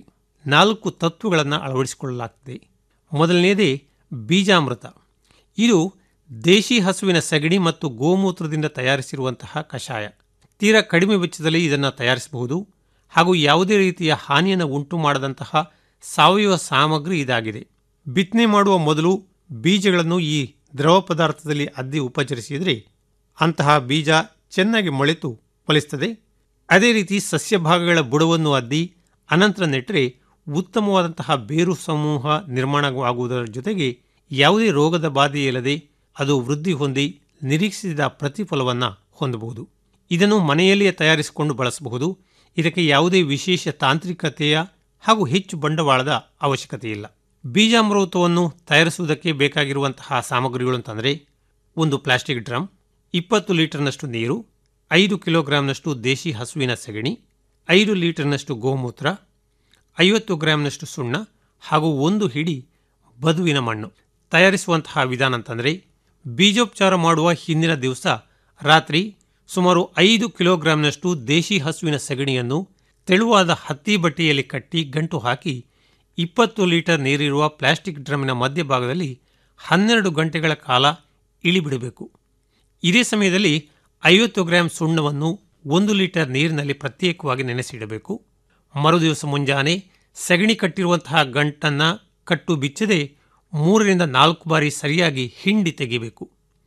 ನಾಲ್ಕು ತತ್ವಗಳನ್ನು ಅಳವಡಿಸಿಕೊಳ್ಳಲಾಗ್ತದೆ ಮೊದಲನೆಯದೇ ಬೀಜಾಮೃತ ಇದು ದೇಶಿ ಹಸುವಿನ ಸಗಣಿ ಮತ್ತು ಗೋಮೂತ್ರದಿಂದ ತಯಾರಿಸಿರುವಂತಹ ಕಷಾಯ ತೀರಾ ಕಡಿಮೆ ವೆಚ್ಚದಲ್ಲಿ ಇದನ್ನು ತಯಾರಿಸಬಹುದು ಹಾಗೂ ಯಾವುದೇ ರೀತಿಯ ಹಾನಿಯನ್ನು ಉಂಟು ಮಾಡದಂತಹ ಸಾವಯವ ಸಾಮಗ್ರಿ ಇದಾಗಿದೆ ಬಿತ್ತನೆ ಮಾಡುವ ಮೊದಲು ಬೀಜಗಳನ್ನು ಈ ದ್ರವ ಪದಾರ್ಥದಲ್ಲಿ ಅದ್ದಿ ಉಪಚರಿಸಿದರೆ ಅಂತಹ ಬೀಜ ಚೆನ್ನಾಗಿ ಮೊಳೆತು ಫಲಿಸ್ತದೆ ಅದೇ ರೀತಿ ಸಸ್ಯ ಭಾಗಗಳ ಬುಡವನ್ನು ಅದ್ದಿ ಅನಂತರ ನೆಟ್ಟರೆ ಉತ್ತಮವಾದಂತಹ ಬೇರು ಸಮೂಹ ನಿರ್ಮಾಣವಾಗುವುದರ ಜೊತೆಗೆ ಯಾವುದೇ ರೋಗದ ಬಾಧೆ ಇಲ್ಲದೆ ಅದು ವೃದ್ಧಿ ಹೊಂದಿ ನಿರೀಕ್ಷಿಸಿದ ಪ್ರತಿಫಲವನ್ನು ಹೊಂದಬಹುದು ಇದನ್ನು ಮನೆಯಲ್ಲಿಯೇ ತಯಾರಿಸಿಕೊಂಡು ಬಳಸಬಹುದು ಇದಕ್ಕೆ ಯಾವುದೇ ವಿಶೇಷ ತಾಂತ್ರಿಕತೆಯ ಹಾಗೂ ಹೆಚ್ಚು ಬಂಡವಾಳದ ಅವಶ್ಯಕತೆ ಇಲ್ಲ ಬೀಜಾಮೃತವನ್ನು ತಯಾರಿಸುವುದಕ್ಕೆ ಬೇಕಾಗಿರುವಂತಹ ಸಾಮಗ್ರಿಗಳು ಅಂತಂದರೆ ಒಂದು ಪ್ಲಾಸ್ಟಿಕ್ ಡ್ರಮ್ ಇಪ್ಪತ್ತು ಲೀಟರ್ನಷ್ಟು ನೀರು ಐದು ಕಿಲೋಗ್ರಾಂನಷ್ಟು ದೇಶಿ ಹಸುವಿನ ಸಗಣಿ ಐದು ಲೀಟರ್ನಷ್ಟು ಗೋಮೂತ್ರ ಐವತ್ತು ಗ್ರಾಂನಷ್ಟು ಸುಣ್ಣ ಹಾಗೂ ಒಂದು ಹಿಡಿ ಬದುವಿನ ಮಣ್ಣು ತಯಾರಿಸುವಂತಹ ವಿಧಾನ ಅಂತಂದರೆ ಬೀಜೋಪಚಾರ ಮಾಡುವ ಹಿಂದಿನ ದಿವಸ ರಾತ್ರಿ ಸುಮಾರು ಐದು ಕಿಲೋಗ್ರಾಂನಷ್ಟು ದೇಶಿ ಹಸುವಿನ ಸಗಣಿಯನ್ನು ತೆಳುವಾದ ಹತ್ತಿ ಬಟ್ಟೆಯಲ್ಲಿ ಕಟ್ಟಿ ಗಂಟು ಹಾಕಿ ಇಪ್ಪತ್ತು ಲೀಟರ್ ನೀರಿರುವ ಪ್ಲಾಸ್ಟಿಕ್ ಡ್ರಮ್ಮಿನ ಮಧ್ಯಭಾಗದಲ್ಲಿ ಹನ್ನೆರಡು ಗಂಟೆಗಳ ಕಾಲ ಇಳಿಬಿಡಬೇಕು ಇದೇ ಸಮಯದಲ್ಲಿ ಐವತ್ತು ಗ್ರಾಂ ಸುಣ್ಣವನ್ನು ಒಂದು ಲೀಟರ್ ನೀರಿನಲ್ಲಿ ಪ್ರತ್ಯೇಕವಾಗಿ ನೆನೆಸಿಡಬೇಕು ಮರುದಿವಸ ಮುಂಜಾನೆ ಸಗಣಿ ಕಟ್ಟಿರುವಂತಹ ಗಂಟನ್ನು ಕಟ್ಟು ಬಿಚ್ಚದೆ ಮೂರರಿಂದ ನಾಲ್ಕು ಬಾರಿ ಸರಿಯಾಗಿ ಹಿಂಡಿ ತೆಗಿಬೇಕು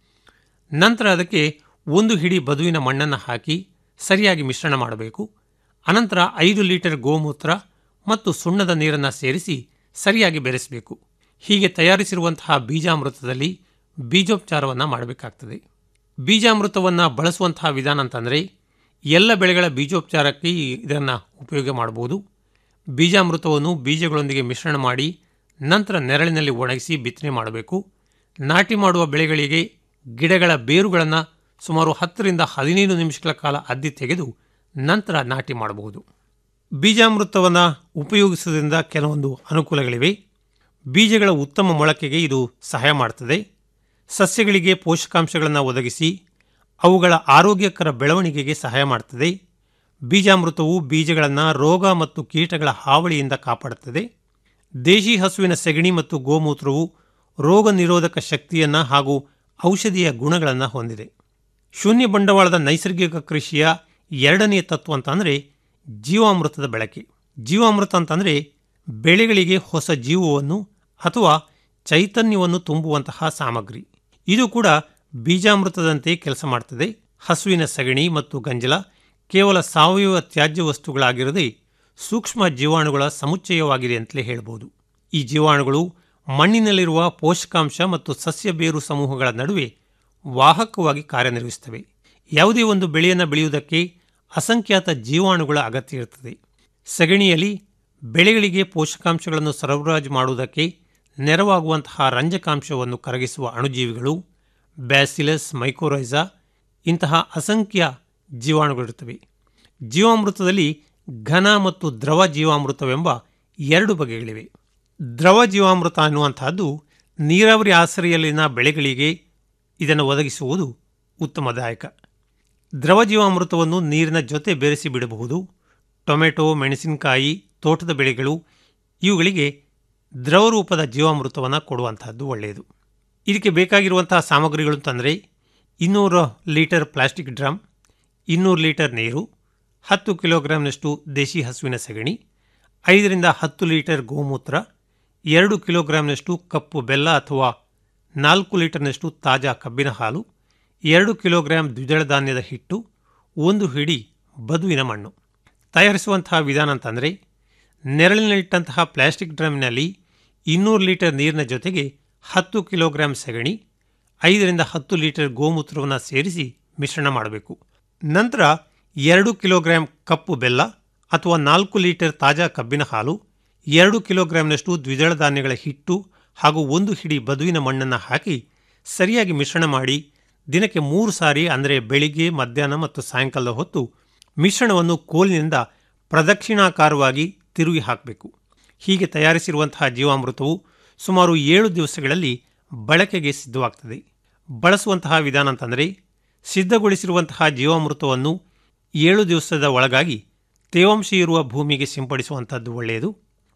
ನಂತರ ಅದಕ್ಕೆ ಒಂದು ಹಿಡಿ ಬದುವಿನ ಮಣ್ಣನ್ನು ಹಾಕಿ ಸರಿಯಾಗಿ ಮಿಶ್ರಣ ಮಾಡಬೇಕು ಅನಂತರ ಐದು ಲೀಟರ್ ಗೋಮೂತ್ರ ಮತ್ತು ಸುಣ್ಣದ ನೀರನ್ನು ಸೇರಿಸಿ ಸರಿಯಾಗಿ ಬೆರೆಸಬೇಕು ಹೀಗೆ ತಯಾರಿಸಿರುವಂತಹ ಬೀಜಾಮೃತದಲ್ಲಿ ಬೀಜೋಪಚಾರವನ್ನು ಮಾಡಬೇಕಾಗ್ತದೆ ಬೀಜಾಮೃತವನ್ನು ಬಳಸುವಂತಹ ವಿಧಾನ ಅಂತಂದರೆ ಎಲ್ಲ ಬೆಳೆಗಳ ಬೀಜೋಪಚಾರಕ್ಕೆ ಇದನ್ನು ಉಪಯೋಗ ಮಾಡಬಹುದು ಬೀಜಾಮೃತವನ್ನು ಬೀಜಗಳೊಂದಿಗೆ ಮಿಶ್ರಣ ಮಾಡಿ ನಂತರ ನೆರಳಿನಲ್ಲಿ ಒಣಗಿಸಿ ಬಿತ್ತನೆ ಮಾಡಬೇಕು ನಾಟಿ ಮಾಡುವ ಬೆಳೆಗಳಿಗೆ ಗಿಡಗಳ ಬೇರುಗಳನ್ನು ಸುಮಾರು ಹತ್ತರಿಂದ ಹದಿನೈದು ನಿಮಿಷಗಳ ಕಾಲ ಅದ್ದಿ ತೆಗೆದು ನಂತರ ನಾಟಿ ಮಾಡಬಹುದು ಬೀಜಾಮೃತವನ್ನು ಉಪಯೋಗಿಸುವುದರಿಂದ ಕೆಲವೊಂದು ಅನುಕೂಲಗಳಿವೆ ಬೀಜಗಳ ಉತ್ತಮ ಮೊಳಕೆಗೆ ಇದು ಸಹಾಯ ಮಾಡುತ್ತದೆ ಸಸ್ಯಗಳಿಗೆ ಪೋಷಕಾಂಶಗಳನ್ನು ಒದಗಿಸಿ ಅವುಗಳ ಆರೋಗ್ಯಕರ ಬೆಳವಣಿಗೆಗೆ ಸಹಾಯ ಮಾಡುತ್ತದೆ ಬೀಜಾಮೃತವು ಬೀಜಗಳನ್ನು ರೋಗ ಮತ್ತು ಕೀಟಗಳ ಹಾವಳಿಯಿಂದ ಕಾಪಾಡುತ್ತದೆ ದೇಶಿ ಹಸುವಿನ ಸೆಗಣಿ ಮತ್ತು ಗೋಮೂತ್ರವು ರೋಗ ನಿರೋಧಕ ಶಕ್ತಿಯನ್ನು ಹಾಗೂ ಔಷಧೀಯ ಗುಣಗಳನ್ನು ಹೊಂದಿದೆ ಶೂನ್ಯ ಬಂಡವಾಳದ ನೈಸರ್ಗಿಕ ಕೃಷಿಯ ಎರಡನೆಯ ತತ್ವ ಅಂತಂದರೆ ಜೀವಾಮೃತದ ಬಳಕೆ ಜೀವಾಮೃತ ಅಂತಂದರೆ ಬೆಳೆಗಳಿಗೆ ಹೊಸ ಜೀವವನ್ನು ಅಥವಾ ಚೈತನ್ಯವನ್ನು ತುಂಬುವಂತಹ ಸಾಮಗ್ರಿ ಇದು ಕೂಡ ಬೀಜಾಮೃತದಂತೆ ಕೆಲಸ ಮಾಡ್ತದೆ ಹಸುವಿನ ಸಗಣಿ ಮತ್ತು ಗಂಜಲ ಕೇವಲ ಸಾವಯವ ತ್ಯಾಜ್ಯ ವಸ್ತುಗಳಾಗಿರದೆ ಸೂಕ್ಷ್ಮ ಜೀವಾಣುಗಳ ಸಮುಚ್ಚಯವಾಗಿದೆ ಅಂತಲೇ ಹೇಳ್ಬೋದು ಈ ಜೀವಾಣುಗಳು ಮಣ್ಣಿನಲ್ಲಿರುವ ಪೋಷಕಾಂಶ ಮತ್ತು ಸಸ್ಯ ಬೇರು ಸಮೂಹಗಳ ನಡುವೆ ವಾಹಕವಾಗಿ ಕಾರ್ಯನಿರ್ವಹಿಸುತ್ತವೆ ಯಾವುದೇ ಒಂದು ಬೆಳೆಯನ್ನು ಬೆಳೆಯುವುದಕ್ಕೆ ಅಸಂಖ್ಯಾತ ಜೀವಾಣುಗಳ ಅಗತ್ಯ ಇರುತ್ತದೆ ಸಗಣಿಯಲ್ಲಿ ಬೆಳೆಗಳಿಗೆ ಪೋಷಕಾಂಶಗಳನ್ನು ಸರಬರಾಜು ಮಾಡುವುದಕ್ಕೆ ನೆರವಾಗುವಂತಹ ರಂಜಕಾಂಶವನ್ನು ಕರಗಿಸುವ ಅಣುಜೀವಿಗಳು ಬ್ಯಾಸಿಲಸ್ ಮೈಕೋರೈಸಾ ಇಂತಹ ಅಸಂಖ್ಯ ಜೀವಾಣುಗಳಿರುತ್ತವೆ ಜೀವಾಮೃತದಲ್ಲಿ ಘನ ಮತ್ತು ದ್ರವ ಜೀವಾಮೃತವೆಂಬ ಎರಡು ಬಗೆಗಳಿವೆ ದ್ರವ ಜೀವಾಮೃತ ಅನ್ನುವಂತಹದ್ದು ನೀರಾವರಿ ಆಸರೆಯಲ್ಲಿನ ಬೆಳೆಗಳಿಗೆ ಇದನ್ನು ಒದಗಿಸುವುದು ಉತ್ತಮದಾಯಕ ದ್ರವ ಜೀವಾಮೃತವನ್ನು ನೀರಿನ ಜೊತೆ ಬೆರೆಸಿ ಬಿಡಬಹುದು ಟೊಮೆಟೊ ಮೆಣಸಿನಕಾಯಿ ತೋಟದ ಬೆಳೆಗಳು ಇವುಗಳಿಗೆ ದ್ರವ ರೂಪದ ಜೀವಾಮೃತವನ್ನು ಕೊಡುವಂತಹದ್ದು ಒಳ್ಳೆಯದು ಇದಕ್ಕೆ ಬೇಕಾಗಿರುವಂತಹ ಸಾಮಗ್ರಿಗಳು ಅಂತಂದರೆ ಇನ್ನೂರು ಲೀಟರ್ ಪ್ಲಾಸ್ಟಿಕ್ ಡ್ರಮ್ ಇನ್ನೂರು ಲೀಟರ್ ನೀರು ಹತ್ತು ಕಿಲೋಗ್ರಾಂನಷ್ಟು ದೇಶಿ ಹಸುವಿನ ಸಗಣಿ ಐದರಿಂದ ಹತ್ತು ಲೀಟರ್ ಗೋಮೂತ್ರ ಎರಡು ಕಿಲೋಗ್ರಾಂನಷ್ಟು ಕಪ್ಪು ಬೆಲ್ಲ ಅಥವಾ ನಾಲ್ಕು ಲೀಟರ್ನಷ್ಟು ತಾಜಾ ಕಬ್ಬಿನ ಹಾಲು ಎರಡು ಕಿಲೋಗ್ರಾಂ ದ್ವಿದಳ ಧಾನ್ಯದ ಹಿಟ್ಟು ಒಂದು ಹಿಡಿ ಬದುವಿನ ಮಣ್ಣು ತಯಾರಿಸುವಂತಹ ವಿಧಾನ ಅಂತಂದರೆ ನೆರಳಿನಲ್ಲಿಟ್ಟಂತಹ ಪ್ಲಾಸ್ಟಿಕ್ ಡ್ರಮ್ನಲ್ಲಿ ಇನ್ನೂರು ಲೀಟರ್ ನೀರಿನ ಜೊತೆಗೆ ಹತ್ತು ಕಿಲೋಗ್ರಾಂ ಸಗಣಿ ಐದರಿಂದ ಹತ್ತು ಲೀಟರ್ ಗೋಮೂತ್ರವನ್ನು ಸೇರಿಸಿ ಮಿಶ್ರಣ ಮಾಡಬೇಕು ನಂತರ ಎರಡು ಕಿಲೋಗ್ರಾಂ ಕಪ್ಪು ಬೆಲ್ಲ ಅಥವಾ ನಾಲ್ಕು ಲೀಟರ್ ತಾಜಾ ಕಬ್ಬಿನ ಹಾಲು ಎರಡು ಕಿಲೋಗ್ರಾಂನಷ್ಟು ದ್ವಿದಳ ಧಾನ್ಯಗಳ ಹಿಟ್ಟು ಹಾಗೂ ಒಂದು ಹಿಡಿ ಬದುವಿನ ಮಣ್ಣನ್ನು ಹಾಕಿ ಸರಿಯಾಗಿ ಮಿಶ್ರಣ ಮಾಡಿ ದಿನಕ್ಕೆ ಮೂರು ಸಾರಿ ಅಂದರೆ ಬೆಳಿಗ್ಗೆ ಮಧ್ಯಾಹ್ನ ಮತ್ತು ಸಾಯಂಕಾಲದ ಹೊತ್ತು ಮಿಶ್ರಣವನ್ನು ಕೋಲಿನಿಂದ ಪ್ರದಕ್ಷಿಣಾಕಾರವಾಗಿ ತಿರುಗಿ ಹಾಕಬೇಕು ಹೀಗೆ ತಯಾರಿಸಿರುವಂತಹ ಜೀವಾಮೃತವು ಸುಮಾರು ಏಳು ದಿವಸಗಳಲ್ಲಿ ಬಳಕೆಗೆ ಸಿದ್ಧವಾಗ್ತದೆ ಬಳಸುವಂತಹ ವಿಧಾನ ಅಂತಂದರೆ ಸಿದ್ಧಗೊಳಿಸಿರುವಂತಹ ಜೀವಾಮೃತವನ್ನು ಏಳು ದಿವಸದ ಒಳಗಾಗಿ ತೇವಾಂಶ ಇರುವ ಭೂಮಿಗೆ ಸಿಂಪಡಿಸುವಂಥದ್ದು ಒಳ್ಳೆಯದು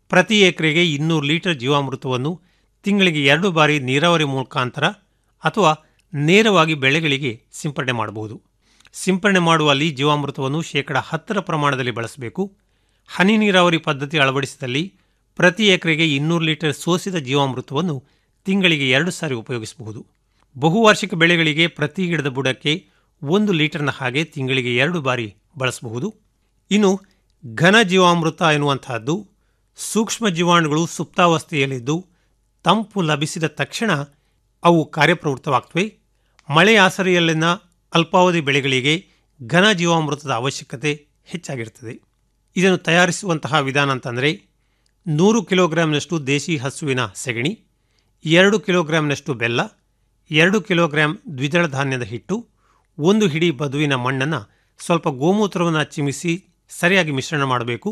ಪ್ರತಿ ಎಕರೆಗೆ ಇನ್ನೂರು ಲೀಟರ್ ಜೀವಾಮೃತವನ್ನು ತಿಂಗಳಿಗೆ ಎರಡು ಬಾರಿ ನೀರಾವರಿ ಮುಖಾಂತರ ಅಥವಾ ನೇರವಾಗಿ ಬೆಳೆಗಳಿಗೆ ಸಿಂಪರಣೆ ಮಾಡಬಹುದು ಸಿಂಪರಣೆ ಮಾಡುವಲ್ಲಿ ಜೀವಾಮೃತವನ್ನು ಶೇಕಡ ಹತ್ತರ ಪ್ರಮಾಣದಲ್ಲಿ ಬಳಸಬೇಕು ಹನಿ ನೀರಾವರಿ ಪದ್ಧತಿ ಅಳವಡಿಸಿದಲ್ಲಿ ಪ್ರತಿ ಎಕರೆಗೆ ಇನ್ನೂರು ಲೀಟರ್ ಸೋಸಿದ ಜೀವಾಮೃತವನ್ನು ತಿಂಗಳಿಗೆ ಎರಡು ಸಾರಿ ಉಪಯೋಗಿಸಬಹುದು ಬಹುವಾರ್ಷಿಕ ಬೆಳೆಗಳಿಗೆ ಪ್ರತಿ ಗಿಡದ ಬುಡಕ್ಕೆ ಒಂದು ಲೀಟರ್ನ ಹಾಗೆ ತಿಂಗಳಿಗೆ ಎರಡು ಬಾರಿ ಬಳಸಬಹುದು ಇನ್ನು ಘನ ಜೀವಾಮೃತ ಎನ್ನುವಂತಹದ್ದು ಸೂಕ್ಷ್ಮ ಜೀವಾಣುಗಳು ಸುಪ್ತಾವಸ್ಥೆಯಲ್ಲಿದ್ದು ತಂಪು ಲಭಿಸಿದ ತಕ್ಷಣ ಅವು ಕಾರ್ಯಪ್ರವೃತ್ತವಾಗ್ತವೆ ಮಳೆ ಆಸರೆಯಲ್ಲಿನ ಅಲ್ಪಾವಧಿ ಬೆಳೆಗಳಿಗೆ ಘನ ಜೀವಾಮೃತದ ಅವಶ್ಯಕತೆ ಹೆಚ್ಚಾಗಿರ್ತದೆ ಇದನ್ನು ತಯಾರಿಸುವಂತಹ ವಿಧಾನ ಅಂತಂದರೆ ನೂರು ಕಿಲೋಗ್ರಾಂನಷ್ಟು ದೇಸಿ ಹಸುವಿನ ಸೆಗಣಿ ಎರಡು ಕಿಲೋಗ್ರಾಂನಷ್ಟು ಬೆಲ್ಲ ಎರಡು ಕಿಲೋಗ್ರಾಂ ದ್ವಿದಳ ಧಾನ್ಯದ ಹಿಟ್ಟು ಒಂದು ಹಿಡಿ ಬದುವಿನ ಮಣ್ಣನ್ನು ಸ್ವಲ್ಪ ಗೋಮೂತ್ರವನ್ನು ಚಿಮಿಸಿ ಸರಿಯಾಗಿ ಮಿಶ್ರಣ ಮಾಡಬೇಕು